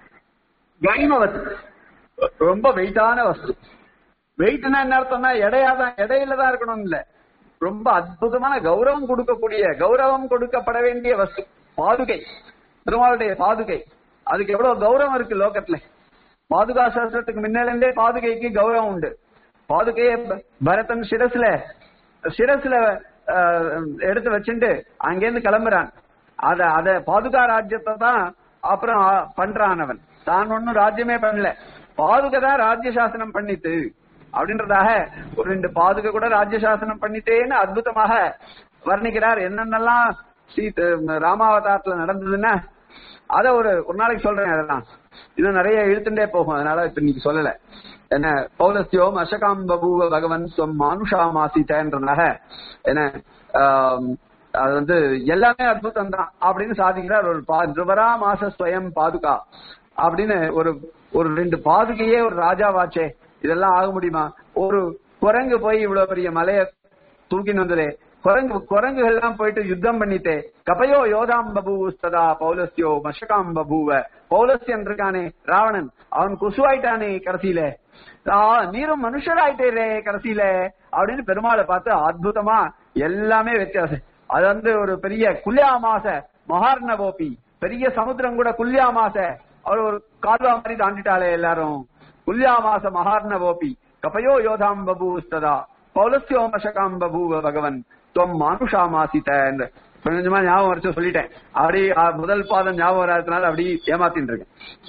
கைமவத் ரொம்ப வெயிட்டான வஸ்து வெயிட்னா என்ன அர்த்தம்னா எடையா தான் எடையில தான் இருக்கணும் இல்ல ரொம்ப அற்புதமான கௌரவம் கொடுக்கக்கூடிய கௌரவம் கொடுக்கப்பட வேண்டிய வஸ்து பாதுகை பெருமாளுடைய பாதுகை அதுக்கு எவ்வளவு கௌரவம் இருக்கு லோகத்துல பாதுகா சாஸ்திரத்துக்கு முன்னால இருந்தே பாதுகைக்கு கௌரவம் உண்டு பாதுகையை ப- பரதன் சிரசுல சிரசுல அஹ், எடுத்து வச்சுட்டு அங்கேருந்து கிளம்புறான் அத அத பாதுகா ராஜ்யத்தை தான் அப்புறம் அ- பண்றான் அவன் தான் ஒண்ணும் ராஜ்யமே பண்ணல பாதுகை தான் ராஜ்ய சாசனம் பண்ணிட்டு அப்படின்றதாக ஒரு ரெண்டு பாதுகை கூட ராஜ்ய சாசனம் பண்ணிட்டேன்னு அற்புதமாக வர்ணிக்கிறார் என்னென்னலாம் சீத் ராமாவதாரத்துல நடந்ததுன்னா அத ஒரு ஒரு நாளைக்கு சொல்றேன் அதெல்லாம் இன்னும் நிறைய இழுத்துட்டே போகும் அதனால இப்ப இன்னைக்கு சொல்லல என்ன பௌலஸ்தியோம் அசகாம் பபூவ பகவன் ஸ்வம் மானுஷாமாசித்தன்றதாக என்ன ஆம், அது வந்து எல்லாமே அற்புதம் தான் அப்படின்னு சாதிக்கிறார் ஒரு பா திருவரா மாச ஸ்வயம் பாதுகா அப்படின்னு ஒரு ஒரு ரெண்டு பாதுகையே ஒரு ராஜாவாச்சே இதெல்லாம் ஆக முடியுமா ஒரு குரங்கு போய் இவ்வளவு பெரிய மலைய தூக்கின்னு வந்ததே குரங்கு குரங்குகள் எல்லாம் போயிட்டு யுத்தம் பண்ணிட்டே கபயோ யோதாம் பபூஸ்ததா பௌலஸ்யோ மஷகாம் பபூவ பௌலஸ்யன் இருக்கானே ராவணன் அவன் குசுவாயிட்டானே கடைசியில ஆ, நீரும் மனுஷராயிட்டே கடைசியில அப்படின்னு பெருமாளை பார்த்து அற்புதமா எல்லாமே வித்தியாசம் அது வந்து ஒரு பெரிய குல்யாமாச மகார்ணவோபி பெரிய சமுத்திரம் கூட குல்யாமாச அவர் ஒரு கால்வா மாதிரி தாண்டிட்டாலே எல்லாரும் குல்யாமாச மகார்ணவோபி கபயோ யோதாம் பபூஸ்ததா பௌலஸ்யோ மஷகாம் பபூவ பகவன் துவம் மானுஷாமாசித கொஞ்சம் கொஞ்சமா ஞாபகம் வரைச்சு சொல்லிட்டேன் அப்படி ஆ, முதல் பாதம் ஞாபகம் வராதனால அப்படி ஏமாத்தின்னு இருக்கேன் சோ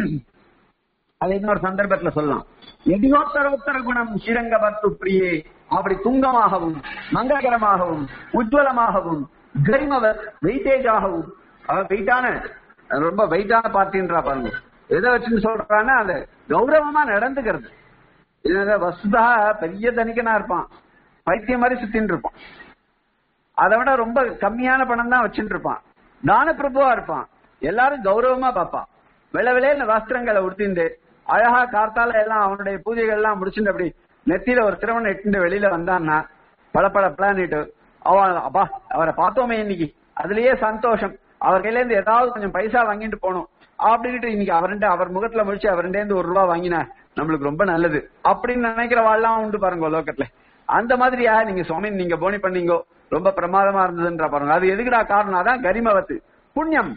அது இன்னொரு சந்தர்ப்பத்துல சொல்லலாம் எதிகோத்தரோத்தர குணம் ஸ்ரீரங்க பத்து பிரியே அப்படி துங்கமாகவும் மங்களகரமாகவும் உஜ்வலமாகவும் கரிமவ வெயிட்டேஜாகவும் வெயிட்டான அது ரொம்ப வெயிட்டான பார்ட்டின்றா பாருங்க எதை வச்சுன்னு சொல்றான்னா அது கௌரவமா நடந்துக்கிறது இது வசுதா பெரிய தனிக்கனா இருப்பான் பைத்தியம் மாதிரி சுத்தின்னு இருப்பான் அதை விட ரொம்ப கம்மியான பணம் தான் வச்சுட்டு இருப்பான் தான பிரபுவா இருப்பான் எல்லாரும் கௌரவமா பார்ப்பான் வெள்ள வெள்ளையில வஸ்திரங்களை உடுத்திண்டு அழகா கார்த்தால எல்லாம் அவனுடைய பூஜைகள் எல்லாம் முடிச்சுட்டு அப்படி நெத்தியில ஒரு திருமணம் இட்டு வெளியில வந்தான்னா பல பல பிளானிட்டு அவன் அப்பா அவரை பார்த்தோமே இன்னைக்கு அதுலயே சந்தோஷம் அவர் கையில இருந்து ஏதாவது கொஞ்சம் பைசா வாங்கிட்டு போனோம் அப்படின்ட்டு இன்னைக்கு அவர்கிட்ட அவர் முகத்துல முடிச்சு அவர்கிட்ட இருந்து ஒரு ரூபா வாங்கினா நம்மளுக்கு ரொம்ப நல்லது அப்படின்னு நினைக்கிறவாள்லாம் உண்டு பாருங்க லோக்கத்துல அந்த மாதிரியா நீங்க சுவாமி நீங்க போனி பண்ணீங்கோ ரொம்ப பிரமாதமா இருந்ததுன்ற பாருங்க அது எதுக்குடா காரணம் அதான் கரிமவத்து புண்ணியம்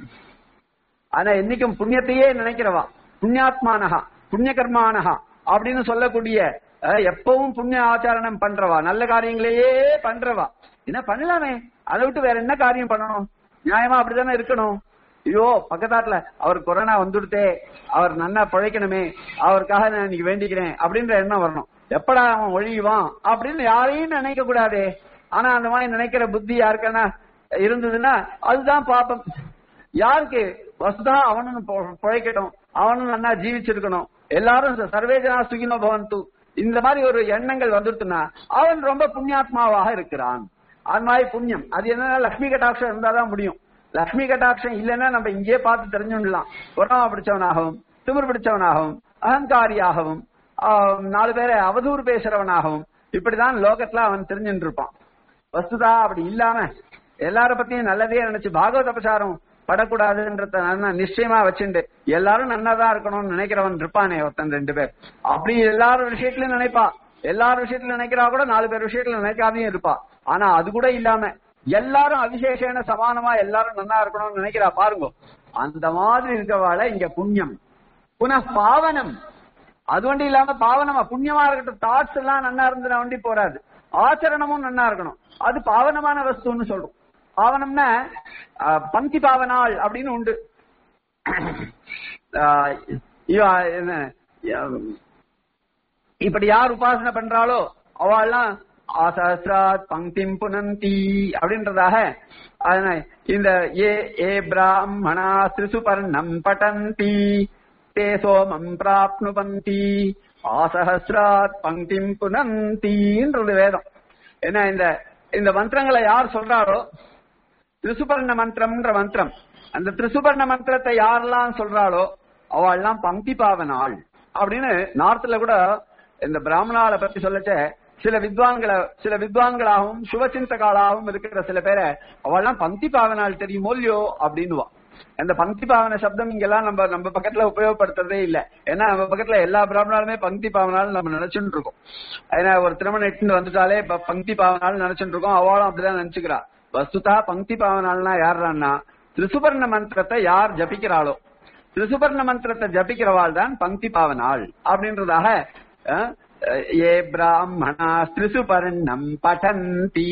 ஆனா என்னைக்கும் புண்ணியத்தையே நினைக்கிறவா புண்ணியாத்மானகா புண்ணிய கர்மானகா அப்படின்னு சொல்லக்கூடிய அஹ், எப்பவும் புண்ணிய ஆச்சாரணம் பண்றவா நல்ல காரியங்களையே பண்றவா என்ன பண்ணலாமே அதை விட்டு வேற என்ன காரியம் பண்ணணும் நியாயமா அப்படித்தானே இருக்கணும் ஐயோ பக்கத்தாட்டுல அவர் கொரோனா வந்துடுத்தே அவர் நன்னா பிழைக்கணுமே அவருக்காக நான் இன்னைக்கு வேண்டிக்கிறேன் அப்படின்ற எண்ணம் வரணும் எப்படா அவன் ஒழியுவான் அப்படின்னு யாரையும் நினைக்க கூடாதே ஆனா அந்த மாதிரி நினைக்கிற புத்தி யாருக்கான இருந்ததுன்னா அதுதான் பாப்பம் யாருக்கு வசுதா அவனும் பொ- பிழைக்கட்டும் அவனும் நல்லா ஜீவிச்சிருக்கணும் எல்லாரும் ச- சர்வேஜனா சுகினோ பவந்து இந்த மாதிரி ஒரு எண்ணங்கள் வந்துருச்சுன்னா அவன் ரொம்ப புண்ணியாத்மாவாக இருக்கிறான் அது மாதிரி புண்ணியம் அது என்னன்னா லக்ஷ்மி கட்டாட்சம் இருந்தாதான் முடியும் லக்ஷ்மி கட்டாட்சம் இல்லைன்னா நம்ம இங்கேயே பார்த்து தெரிஞ்சுடலாம் உரமா பிடிச்சவனாகவும் திமிர் பிடிச்சவனாகவும் அகங்காரியாகவும் ஆஹ், நாலு பேரை அவதூறு பேசுறவனாகவும் இப்படிதான் லோகத்துல அவன் தெரிஞ்சுட்டு இருப்பான் வஸ்துதா அப்படி இல்லாம எல்லார பத்தியும் நல்லதே நினைச்சு பாகவத பிரச்சாரம் படக்கூடாதுன்றத நல்லா நிச்சயமா வச்சுண்டு எல்லாரும் நன்னாதான் இருக்கணும்னு நினைக்கிறவன் இருப்பானே ஒருத்தன் ரெண்டு பேர் அப்படி எல்லாரும் விஷயத்திலயும் நினைப்பா எல்லார் விஷயத்துல நினைக்கிறா கூட நாலு பேர் விஷயத்துல நினைக்காதையும் இருப்பா ஆனா அது கூட இல்லாம எல்லாரும் அவிசேஷன சமானமா எல்லாரும் நல்லா இருக்கணும்னு நினைக்கிறா பாருங்க அந்த மாதிரி இருக்கவாள இங்க புண்ணியம் புன பாவனம் அது வண்டி இல்லாம பாவனமா புண்ணியமா இருக்கட்டும் தாட்ஸ் எல்லாம் நன்னா இருந்துன வண்டி போறாது ஆச்சரணமும் நன்னா இருக்கணும் அது பாவனமான வஸ்துன்னு சொல்றோம் பாவனம்னா அஹ், பங்கி பாவனாள் அப்படின்னு உண்டு அஹ், இவ- என்ன, அஹ், இப்படி யார் உபாசனை பண்றாளோ அவள்லாம் ஆசஹசிராத் பங்கிம் புனந்தி அப்படின்றதாக அதனால இந்த ஏ ஏ பிராமணா திரிசுபர்ணம் பட்டந்தி தே சோமம் பிராப்னுவந்தி ஆசஹசிராத் பங்கிம் புனந்தின்றது வேதம் என்ன இந்த இந்த மந்திரங்களை யார் சொல்றாரோ திரிசுபர்ண மந்திரம்ன்ற மந்திரம் அந்த திரிசுபர்ண மந்திரத்தை யாரெல்லாம் சொல்றாளோ அவள்லாம் பங்கி பாவனாள் அப்படின்னு நார்த்ல கூட இந்த பிராமணால பத்தி சொல்லச்ச சில வித்வான்களை சில வித்வான்களாகவும் சுபசிந்தகாலாகவும் இருக்கிற சில பேரை அவள்லாம் பங்கி பாவனாள் தெரியுமோ இல்லையோ அப்படின்னுவா அந்த பங்கி பாவன சப்தம் இங்கெல்லாம் நம்ம நம்ம பக்கத்துல உபயோகப்படுத்துறதே இல்ல ஏன்னா நம்ம பக்கத்துல எல்லா பிராமணாலுமே பங்கி பாவனாலும் நம்ம நினைச்சுட்டு இருக்கோம் ஏன்னா ஒரு திருமணம் எட்டுன்னு வந்துட்டாலே ப- பங்கி பாவனாலும் நினைச்சுட்டு இருக்கோம் அவளும் அப்படிதான் நினைச்சுக்கிறா வஸ்துதா பங்கி பாவனால்னா யாருன்னா திரிசுபர்ண மந்திரத்தை யார் ஜபிக்கிறாளோ திரிசுபர்ண மந்திரத்தை ஜபிக்கிறவாள் தான் பங்கி பாவனாள் அப்படின்றதாக அஹ், ஏ பிராமணா திரிசுபர்ணம் படந்தி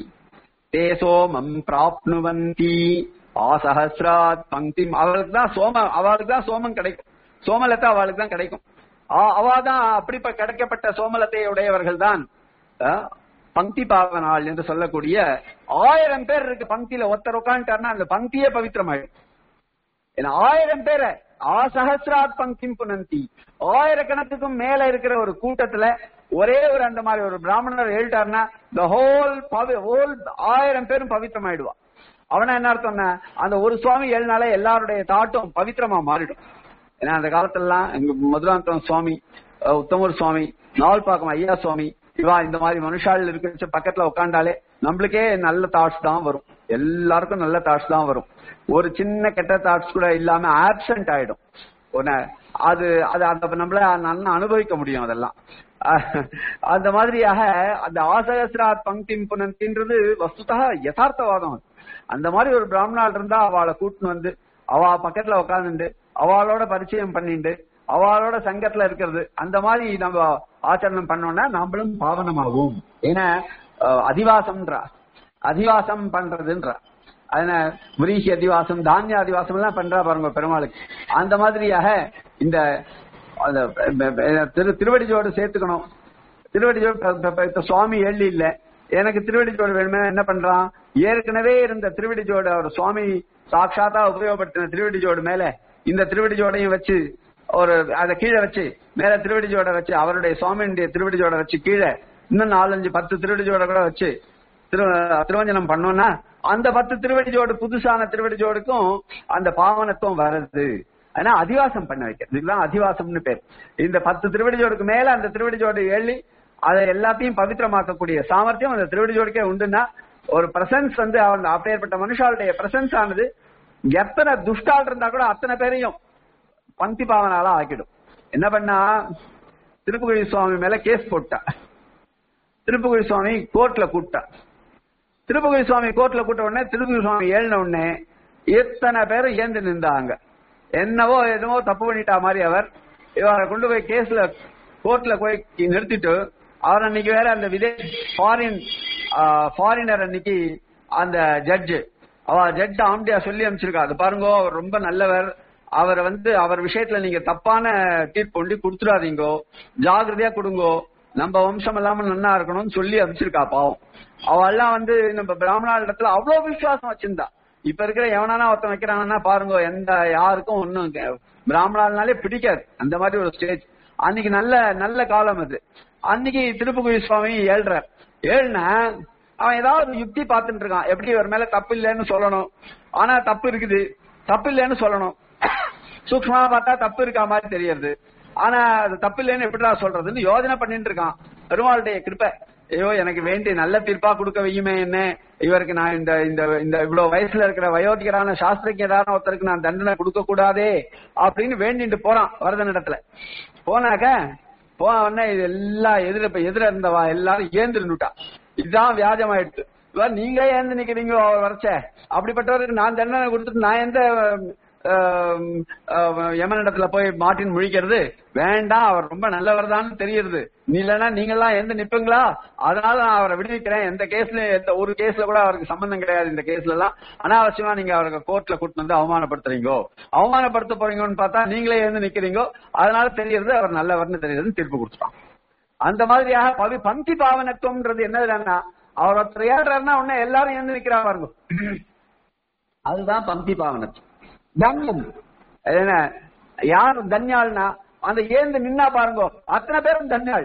தே சோமம் பிராப்னுவந்தி ஆசஹசிராத் பங்கி அவளுக்கு தான் சோம அவளுக்கு தான் சோமம் கிடைக்கும் சோமலத்தை அவளுக்கு தான் கிடைக்கும் ஆ- அவ தான் அப்படி ப- கிடைக்கப்பட்ட சோமலத்தை உடையவர்கள் தான் அஹ், பங்கி பாவனாள் என்று சொல்லக்கூடிய ஆயிரம் பேர் இருக்கு பங்கில ஒருத்தர் உட்காந்துட்டாருன்னா அந்த பங்கியே பவித்திரமாயிடும் ஏன்னா ஆயிரம் பேரை ஆசஹசிராத் பங்கிம் புனந்தி ஆயிரக்கணக்குக்கும் மேல இருக்கிற ஒரு கூட்டத்துல ஒரே ஒரு அந்த மாதிரி ஒரு பிராமணர் எழுட்டாருன்னா the whole பவி ஹோல் ஆயிரம் பேரும் பவித்திரமாயிடுவா அவனா என்ன அர்த்தம்னா அந்த ஒரு சுவாமி எழுனால எல்லாருடைய தாட்டும் பவித்திரமா மாறிடும் ஏன்னா அந்த காலத்துலலாம் எங்க மதுராந்தகம் சுவாமி அஹ், உத்தமர் சுவாமி நாவல்பாக்கம் ஐயா சுவாமி இவா இந்த மாதிரி மனுஷாள் இருக்கிற பக்கத்துல உட்காண்டாலே நம்மளுக்கே நல்ல தாட்ஸ் தான் வரும் எல்லாருக்கும் நல்ல தாட்ஸ் தான் வரும் ஒரு சின்ன கெட்ட தாட்ஸ் கூட இல்லாம ஆப்சென்ட் ஆயிடும் ஒன்னு அது அது அந்த நம்மள நல்லா அனுபவிக்க முடியும் அதெல்லாம் அஹ், அந்த மாதிரியாக அந்த ஆசகசிராத் பங்கிம் புனந்தின்றது வஸ்துதா யதார்த்தவாதம் அது. அந்த மாதிரி ஒரு பிராமணால் இருந்தா அவளை கூட்டின்னு வந்து அவ பக்கத்துல உட்காந்துட்டு அவளோட பரிச்சயம் பண்ணிட்டு அவளோட சங்கத்துல இருக்கிறது அந்த மாதிரி நம்ம ஆச்சரணம் பண்ணோம்னா நாமளும் பாவனமாகும் ஏன்னா அஹ், அதிவாசம்ன்றா அதிவாசம் பண்றதுன்றா அதனால விரீஷி அதிவாசம் தானிய அதிவாசம் எல்லாம் பண்றா பாருங்க பெருமாளுக்கு அந்த மாதிரியாக இந்த அந்த ப- ப- திரு திருவடிஜோடு சேர்த்துக்கணும் திருவடிஜோடு ப- ப- இப்ப சுவாமி எள்ளி இல்ல எனக்கு திருவடிஜோடு வேணுமே என்ன பண்றான் ஏற்கனவே இருந்த திருவடி ஜோடு அவர் சுவாமி சாட்சாத்தா உபயோகப்படுத்தின திருவடி ஜோடு மேல இந்த திருவடி ஜோடையும் வச்சு ஒரு அதை கீழே வச்சு மேல திருவடி ஜோட வச்சு அவருடைய சுவாமியுடைய திருவடி ஜோட வச்சு கீழே இன்னும் நாலஞ்சு பத்து திருவடி ஜோட கூட வச்சு திரு திருவஞ்சனம் பண்ணோம்னா அந்த பத்து திருவடி ஜோடு புதுசான திருவடி ஜோடுக்கும் அந்த பாவனத்துவம் வருது ஆனா அதிவாசம் பண்ண வைக்கிறது இதுதான் அதிவாசம்னு பேர் இந்த பத்து திருவடி ஜோடுக்கு மேல அந்த திருவடி ஜோடு எள்ளி அதை எல்லாத்தையும் பவித்திரமாக்கக்கூடிய சாமர்த்தியம் அந்த திருவடி ஜோடுக்கே உண்டுன்னா ஒரு பிரசன்ஸ் வந்து அவன் அப்பேற்பட்ட மனுஷாளுடைய பிரசன்ஸ் ஆனது எத்தனை துஷ்டால் இருந்தா கூட அத்தனை பேரையும் பந்தி பாவனால ஆக்கிடும் என்ன பண்ணா திருப்புகழி சுவாமி மேல கேஸ் போட்டா திருப்புகழி சுவாமி கோர்ட்ல கூப்பிட்டா திருப்புகழி சுவாமி கோர்ட்ல கூட்ட உடனே திருப்புகழி சுவாமி ஏழின உடனே எத்தனை பேரும் ஏந்து நின்றாங்க என்னவோ என்னவோ தப்பு பண்ணிட்டா மாதிரி அவர் இவரை கொண்டு போய் கேஸ்ல கோர்ட்ல போய் நிறுத்திட்டு அவர் அன்னைக்கு வேற அந்த விதேஷ் ஃபாரின் ஃபாரினர் அன்னைக்கு அந்த ஜட்ஜு அவ ஜட்ஜ் ஆம்டியா சொல்லி அமைச்சிருக்கா அது பாருங்க அவர் ரொம்ப நல்லவர் அவரை வந்து அவர் விஷயத்துல நீங்க தப்பான தீர்ப்பு கொண்டு கொடுத்துடாதீங்கோ ஜாகிரதையா கொடுங்கோ நம்ம வம்சம் இல்லாம நன்னா இருக்கணும்னு சொல்லி அமைச்சிருக்கா பாவம் அவெல்லாம் வந்து நம்ம பிராமணா இடத்துல அவ்வளவு விசுவாசம் வச்சிருந்தா இப்ப இருக்கிற எவனானா ஒருத்தன் வைக்கிறாங்கன்னா பாருங்க எந்த யாருக்கும் ஒன்னும் பிராமணாலனாலே பிடிக்காது அந்த மாதிரி ஒரு ஸ்டேஜ் அன்னைக்கு நல்ல நல்ல காலம் அது அன்னைக்கு திருப்புகுழி சுவாமி ஏழ்றார் ஏழுனா அவன் ஏதாவது யுக்தி பார்த்துட்டு இருக்கான் எப்படி இவர் மேல தப்பு இல்லைன்னு சொல்லணும் ஆனா தப்பு இருக்குது தப்பு இல்லைன்னு சொல்லணும் சூக்மமா பார்த்தா தப்பு இருக்கா மாதிரி தெரியறது ஆனா அது தப்பு இல்லைன்னு எப்படிடா சொல்றதுன்னு யோஜனை பண்ணிட்டு இருக்கான் பெருமாளுடைய கிருப்பை ஐயோ எனக்கு வேண்டிய நல்ல தீர்ப்பா கொடுக்க வையுமே என்ன இவருக்கு நான் இந்த இந்த இந்த இவ்வளவு வயசுல இருக்கிற வயோதிகரான சாஸ்திரிகரான ஒருத்தருக்கு நான் தண்டனை கொடுக்க கூடாதே அப்படின்னு வேண்டிட்டு போறான் வரதனிடத்துல போனாக்க போன உடனே இது எல்லாம் எதிர இப்ப எதிர இருந்தவா எல்லாரும் ஏந்திருந்துட்டா இதுதான் வியாஜமாயிடுச்சு இவர் நீங்களே ஏந்து நிக்கிறீங்க அவர் வரச்ச அப்படிப்பட்டவருக்கு நான் தண்டனை கொடுத்துட்டு நான் எந்த யமனிடத்துல போய் மாட்டின் முழிக்கிறது வேண்டாம் அவர் ரொம்ப நல்லவர் தான் தெரியுது நீ இல்லைன்னா நீங்கெல்லாம் எந்த நிப்பீங்களா அதனால நான் அவரை விடுவிக்கிறேன் எந்த கேஸ்ல எந்த ஒரு கேஸ்ல கூட அவருக்கு சம்பந்தம் கிடையாது இந்த கேஸ்ல எல்லாம் அனாவசியமா நீங்க அவருக்கு கோர்ட்ல கூட்டு வந்து அவமானப்படுத்துறீங்கோ அவமானப்படுத்த போறீங்கன்னு பார்த்தா நீங்களே எழுந்து நிக்கிறீங்கோ அதனால தெரியுது அவர் நல்லவர்னு தெரியுதுன்னு தீர்ப்பு கொடுத்துட்டான் அந்த மாதிரியாக பவி பந்தி பாவனத்துவம்ன்றது என்னதுன்னா அவர் ஒருத்தர் ஏறாருன்னா உடனே எல்லாரும் எழுந்து நிக்கிறா பாருங்க அதுதான் பந்தி பாவனத்துவம் தன்யம் என்ன யார் தன்யாள்னா அந்த ஏந்து நின்னா பாருங்க அத்தனை பேரும் தன்யாள்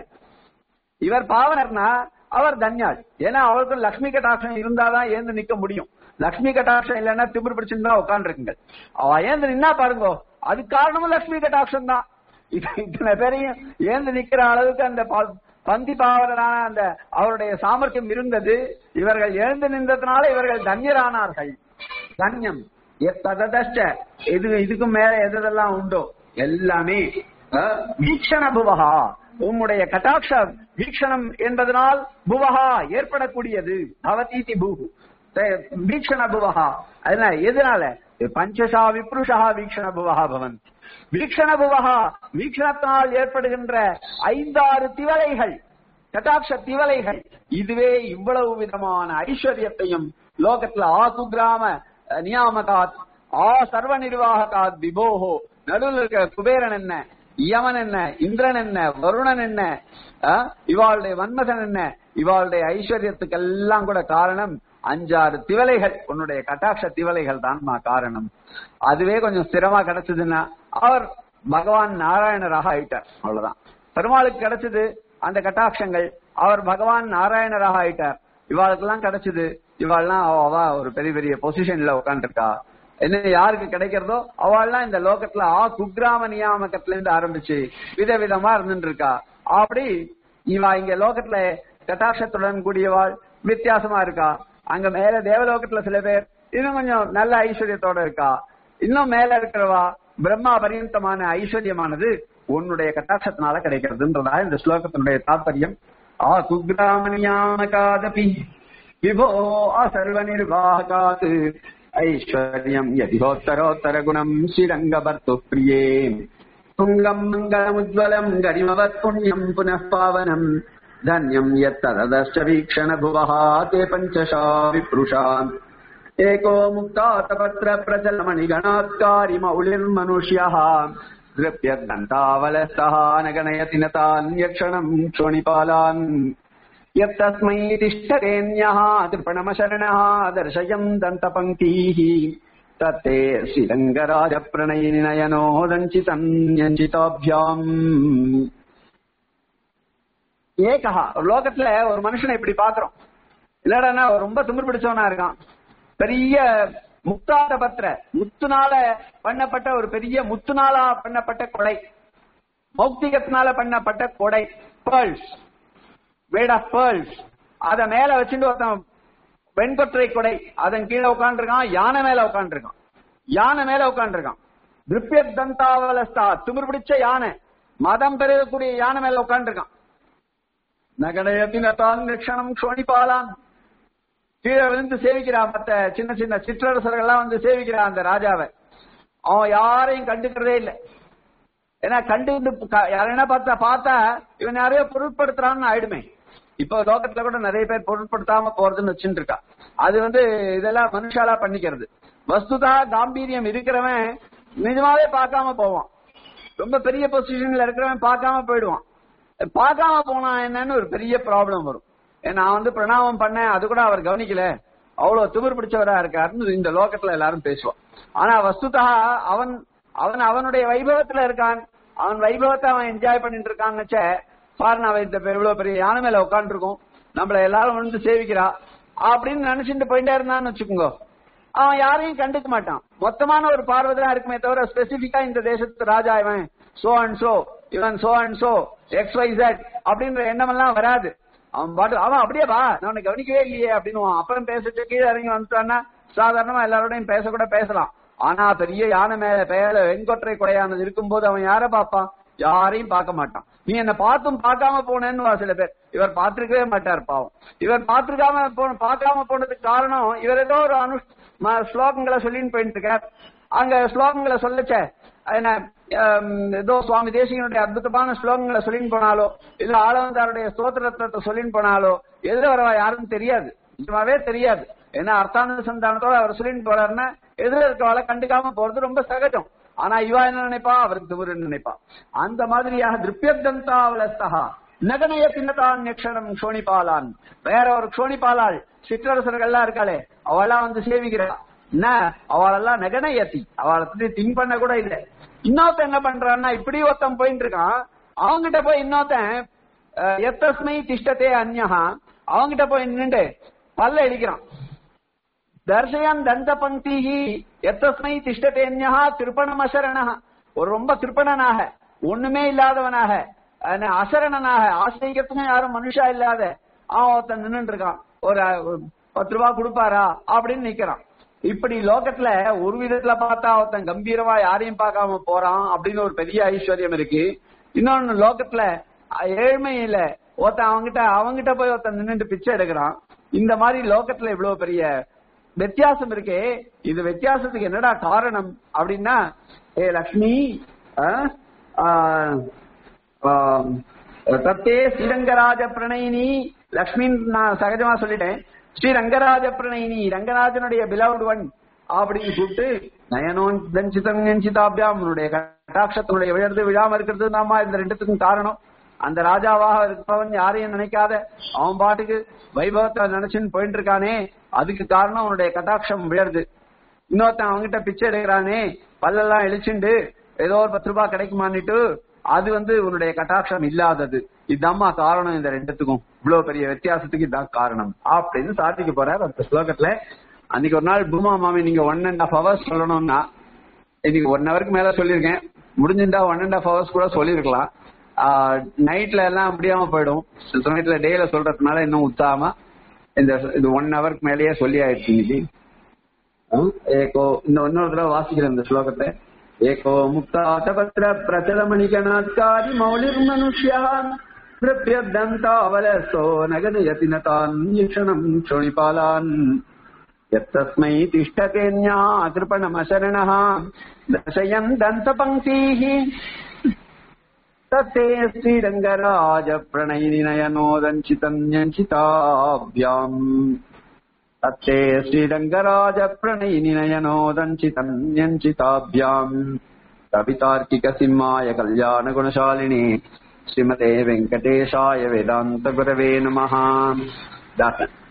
இவர் பாவனர்னா அவர் தன்யாள் ஏன்னா அவருக்கு லக்ஷ்மி கட்டாட்சம் இருந்தாதான் ஏந்து நிக்க முடியும் லக்ஷ்மி கட்டாட்சம் இல்லைன்னா திமிர் பிடிச்சிருந்தா உட்காந்துருக்குங்க அவ ஏந்து நின்னா பாருங்க அது காரணமும் லக்ஷ்மி கட்டாட்சம் தான் இத்தனை பேரையும் ஏந்து நிக்கிற அளவுக்கு அந்த பந்தி பாவலரான அந்த அவருடைய சாமர்த்தியம் இருந்தது இவர்கள் எழுந்து நின்றதுனால இவர்கள் தன்யரானார்கள் தன்யம் எத்ததஷ்ட இது இதுக்கு மேல எதெல்லாம் உண்டோ எல்லாமே வீக்ஷண புவகா உம்முடைய கட்டாட்ச வீக்ஷணம் என்பதனால் புவகா ஏற்படக்கூடியது பவதீதி பூகு வீக்ஷண புவகா அதனால எதனால பஞ்சசா விப்ருஷா வீக்ஷண புவகா பவன் வீக்ஷண புவகா வீக்ஷணத்தினால் ஏற்படுகின்ற ஐந்தாறு திவலைகள் கட்டாட்ச திவலைகள் இதுவே இவ்வளவு விதமான ஐஸ்வர்யத்தையும் லோகத்துல ஆ குகிராம நியாமகாத் ஆ சர்வ நிர்வாககாத் விபோஹோ நடுவில் இருக்கிற குபேரன் என்ன யமன் என்ன இந்திரன் என்ன வருணன் என்ன இவாளுடைய வன்மதன் என்ன இவாளுடைய ஐஸ்வர்யத்துக்கெல்லாம் கூட காரணம் அஞ்சாறு திவலைகள் உன்னுடைய கட்டாட்ச திவலைகள் தான்மா காரணம் அதுவே கொஞ்சம் ஸ்திரமா கிடைச்சதுன்னா அவர் பகவான் நாராயணராக ஆயிட்டார் அவ்வளவுதான் பெருமாளுக்கு கிடைச்சது அந்த கட்டாட்சங்கள் அவர் பகவான் நாராயணராக ஆயிட்டார் இவாளுக்கெல்லாம் கிடைச்சது இவாள்லாம் அவ ஒரு பெரிய பெரிய பொசிஷன்ல உட்காந்துருக்கா என்ன யாருக்கு கிடைக்கிறதோ அவள்லாம் இந்த லோகத்துல ஆ குக்கிராம நியாமகத்துல இருந்து ஆரம்பிச்சு விதவிதமா இருந்துட்டு இருக்கா அப்படி இவா இங்க லோகத்துல கட்டாட்சத்துடன் கூடியவாள் வித்தியாசமா இருக்கா அங்க மேல தேவலோகத்துல சில பேர் இன்னும் கொஞ்சம் நல்ல ஐஸ்வர்யத்தோட இருக்கா இன்னும் மேல இருக்கிறவா பிரம்மா பரியந்தமான ஐஸ்வர்யமானது உன்னுடைய கட்டாட்சத்தினால கிடைக்கிறதுன்றதா இந்த ஸ்லோகத்தினுடைய தாற்பயம் ஆ குக்ராமணியானகாதபி விபோ அசர்வ நிர்வாகாத் ஐஸ்வர்யம் யதிகோத்தரோத்தர குணம் ஸ்ரீரங்கபர்த்து பிரியே துங்கம் மங்களமுஜ்வலம் கரிமவத் புண்ணியம் புனః பாவனம் धन्यम् यत्तदश्च वीक्षण भुवः ते पञ्चशा विप्रुषान् एको मुक्तातपत्र प्रचलमणिगणात्कारि मौलिर्मनुष्यः दृप्यद्दन्तावलस्तः न गणयति न तान् यक्षणम् क्षोणिपालान् यत्तस्मै तिष्ठतेऽन्यः कृपणमशरणः दर्शयन् दन्तपङ्क्तीः தத்தே ஸ்ரீரங்கராஜ பிரணயினி நயனோதஞ்சிதன்யஞ்சிதாபியாம் ஏகா ஒரு லோகத்துல ஒரு மனுஷனை இப்படி பாக்குறோம் இல்லடா ரொம்ப திமிர் பிடிச்சவனா இருக்கான் பெரிய முக்தாத பத்திர முத்துனால பண்ணப்பட்ட ஒரு பெரிய முத்துனாலா பண்ணப்பட்ட கொடை மௌக்திகத்தினால பண்ணப்பட்ட கொடை பேர்ல்ஸ் மேட் ஆஃப் பேர்ல்ஸ் அத மேல வச்சுட்டு ஒருத்தன் வெண்கொற்றை கொடை அதன் கீழே உட்காந்துருக்கான் யானை மேல உட்காந்துருக்கான் யானை மேல உட்காந்துருக்கான் திருப்பியத் தந்தாவலஸ்தா திமிர் பிடிச்ச யானை மதம் பெருகக்கூடிய யானை மேல உட்காந்துருக்கான் நகடயத்தினத்தான் லட்சணம் சோனிபாலான் கீழே விழுந்து சேவிக்கிறான் மத்த சின்ன சின்ன சிற்றரசர்கள்லாம் வந்து சேவிக்கிறான் அந்த ராஜாவை அவன் யாரையும் கண்டுக்கிறதே இல்லை ஏன்னா கண்டு யாரையா பார்த்தா பார்த்தா இவன் யாரையோ பொருட்படுத்துறான்னு ஆயிடுமே இப்போ லோகத்துல கூட நிறைய பேர் பொருட்படுத்தாம போறதுன்னு வச்சுட்டு இருக்கா அது வந்து இதெல்லாம் மனுஷாலா பண்ணிக்கிறது வஸ்துதா காம்பீரியம் இருக்கிறவன் நிஜமாவே பார்க்காம போவான் ரொம்ப பெரிய பொசிஷன்ல இருக்கிறவன் பார்க்காம போயிடுவான் பார்க்காம போனா என்னன்னு ஒரு பெரிய ப்ராப்ளம் வரும் நான் வந்து பிரணாமம் பண்ணேன் அது கூட அவர் கவனிக்கல அவ்வளவு திமிர் பிடிச்சவரா இருக்காருன்னு இந்த லோகத்துல எல்லாரும் பேசுவான் ஆனா வஸ்துதா அவன் அவன் அவனுடைய வைபவத்துல இருக்கான் அவன் வைபவத்தை அவன் என்ஜாய் பண்ணிட்டு இருக்கான்னு பாருங்க அவன் இந்த இவ்வளவு பெரிய யானை மேல உட்காந்துருக்கோம் நம்மள எல்லாரும் வந்து சேவிக்கிறா அப்படின்னு நினைச்சிட்டு போயிட்டே இருந்தான்னு வச்சுக்கோங்க அவன் யாரையும் கண்டுக்க மாட்டான் மொத்தமான ஒரு பார்வை தான் இருக்குமே தவிர ஸ்பெசிபிக்கா இந்த தேசத்து ராஜா இவன் சோ அண்ட் சோ இவன் so and so X Y Z அப்படின்ற எண்ணம் எல்லாம் வராது அவன் பாட்டு அவன் அப்படியே வா நான் கவனிக்கவே இல்லையே அப்படின்னு அப்புறம் பேசிட்டு கீழே இறங்கி வந்துட்டான்னா சாதாரணமா எல்லாரோடையும் பேச கூட பேசலாம் ஆனா பெரிய யானை மேல பேர வெண்கொற்றை கொடையானது இருக்கும்போது அவன் யார பாப்பான் யாரையும் பார்க்க மாட்டான் நீ என்ன பார்த்தும் பார்க்காம போனேன்னு சில பேர் இவர் பார்த்திருக்கவே மாட்டார் பாவம் இவர் பார்த்திருக்காம போன பார்க்காம போனதுக்கு காரணம் இவர் ஏதோ ஒரு அனு ஸ்லோகங்களை சொல்லின்னு போயிட்டு இருக்கார் அங்க ஸ்லோகங்களை சொல்லச்ச என்ன ஏதோ சுவாமி தேசிகனுடைய அற்புதமான ஸ்லோகங்களை சொல்லின்னு போனாலோ இல்ல ஆளவந்தாருடைய ஸ்தோத்திரத்தை சொல்லின்னு போனாலோ எதிர வரவா யாருன்னு தெரியாது நிஜமாவே தெரியாது ஏன்னா அர்த்தானந்த சந்தானத்தோட அவர் சொல்லிட்டு போறாருன்னா எதிர இருக்கவாளை கண்டுக்காம போறது ரொம்ப சகஜம் ஆனா இவா என்ன நினைப்பா அவருக்கு திமிரு நினைப்பா அந்த மாதிரியாக திருப்பியத்தந்தாவலஸ்தகா நகனைய பின்னதான் நெக்ஷணம் க்ஷோணிபாலான் வேற ஒரு க்ஷோணிபாலாள் சிற்றரசர்கள்லாம் இருக்காளே அவெல்லாம் வந்து சேவிக்கிறா என்ன அவளெல்லாம் நகனயத்தி அவளை பத்தி திங்க் பண்ண கூட இல்ல இன்னொருத்தன் என்ன பண்றான்னா இப்படி ஒருத்தன் போயிட்டு இருக்கான் அவங்கிட்ட போய் இன்னொருத்தன் எத்தஸ்மை திஷ்டத்தே அந்நகா அவங்கிட்ட போய் நின்று பல்ல அடிக்கிறான் தர்சயன் தந்த பங்கி எத்தஸ்மை திஷ்டத்தேன்யா திருப்பணம் ஒரு ரொம்ப திருப்பணனாக ஒண்ணுமே இல்லாதவனாக அசரணனாக ஆசிரியத்துக்கும் யாரும் மனுஷா இல்லாத அவன் ஒருத்தன் நின்று இருக்கான் ஒரு பத்து ரூபா கொடுப்பாரா அப்படின்னு நிக்கிறான் இப்படி லோகத்துல ஒரு விதத்துல பார்த்தா ஒருத்தன் கம்பீரமா யாரையும் பார்க்காம போறான் அப்படின்னு ஒரு பெரிய ஐஸ்வர்யம் இருக்கு இன்னொன்னு லோகத்துல ஏழ்மையில ஒருத்தன் அவங்கிட்ட அவங்கிட்ட போய் ஒருத்தன் நின்றுட்டு பிச்சை எடுக்கிறான் இந்த மாதிரி லோகத்துல இவ்வளவு பெரிய வித்தியாசம் இருக்கே இது வித்தியாசத்துக்கு என்னடா காரணம் அப்படின்னா ஏ லக்ஷ்மி தத்தே ஸ்ரீரங்கராஜ பிரணயினி லக்ஷ்மின்னு நான் சகஜமா சொல்லிட்டேன் ஸ்ரீ ரங்கராஜ பிரணயினி ரங்கராஜனுடைய பிலவுட் ஒன் அப்படின்னு கூப்பிட்டு நயனோன் தஞ்சிதம் நெஞ்சிதாபியாம் உன்னுடைய கட்டாட்சத்தினுடைய விழுந்து விழாம இருக்கிறது நாம இந்த ரெண்டுத்துக்கும் காரணம் அந்த ராஜாவாக இருப்பவன் யாரையும் நினைக்காத அவன் பாட்டுக்கு வைபவத்தை நினைச்சுன்னு போயிட்டு இருக்கானே அதுக்கு காரணம் அவனுடைய கட்டாட்சம் விழருது இன்னொருத்தன் அவன்கிட்ட பிச்சை எடுக்கிறானே பல்லெல்லாம் இழிச்சுண்டு ஏதோ ஒரு பத்து ரூபாய் கிடைக்குமான்னுட்டு அது வந்து உன்னுடைய கட்டாட்சம் இல்லாதது இதுதாம்மா காரணம் இந்த ரெண்டுத்துக்கும் இவ்வளவு பெரிய வித்தியாசத்துக்கு இதான் காரணம் அப்படின்னு சாதிக்க போறார் அந்த ஸ்லோகத்துல அன்னைக்கு ஒரு நாள் பூமா மாமி நீங்க ஒன் அண்ட் ஹாஃப் ஹவர்ஸ் சொல்லணும்னா இன்னைக்கு ஒன் ஹவருக்கு மேல சொல்லியிருக்கேன் முடிஞ்சிருந்தா ஒன் அண்ட் ஹாஃப் ஹவர்ஸ் கூட சொல்லியிருக்கலாம் நைட்ல எல்லாம் முடியாம போயிடும் சில சமயத்துல டேல சொல்றதுனால இன்னும் உத்தாம இந்த இது ஒன் ஹவருக்கு மேலேயே சொல்லி ஆயிடுச்சு இன்னைக்கு ஏகோ இந்த இன்னொரு தடவை வாசிக்கிறேன் இந்த ஸ்லோகத்தை ஏகோ முக்தாசபத்திர பிரச்சலமணிகணாத்காரி மௌலிர் மனுஷ்யான் திருப்பியதந்தாவலசோ நகனயதி நதான் ஈஷணம் க்ஷோணிபாலான் यत्तस्मै तिष्ठतेऽन्या कृपणमशरणः दर्शयन् दन्तपङ्क्तीः तत्ते श्रीरङ्गराज प्रणयिनि नयनोदञ्चितन्यञ्चिताभ्याम् तत्ते श्रीरङ्गराज प्रणयिनि नयनोदञ्चितन्यञ्चिताभ्याम् कवितार्किकसिंहाय कल्याणगुणशालिनि ஸ்ரீமதே வெங்கடேஷாய வேதாந்த குரவே நமஹ தாசன்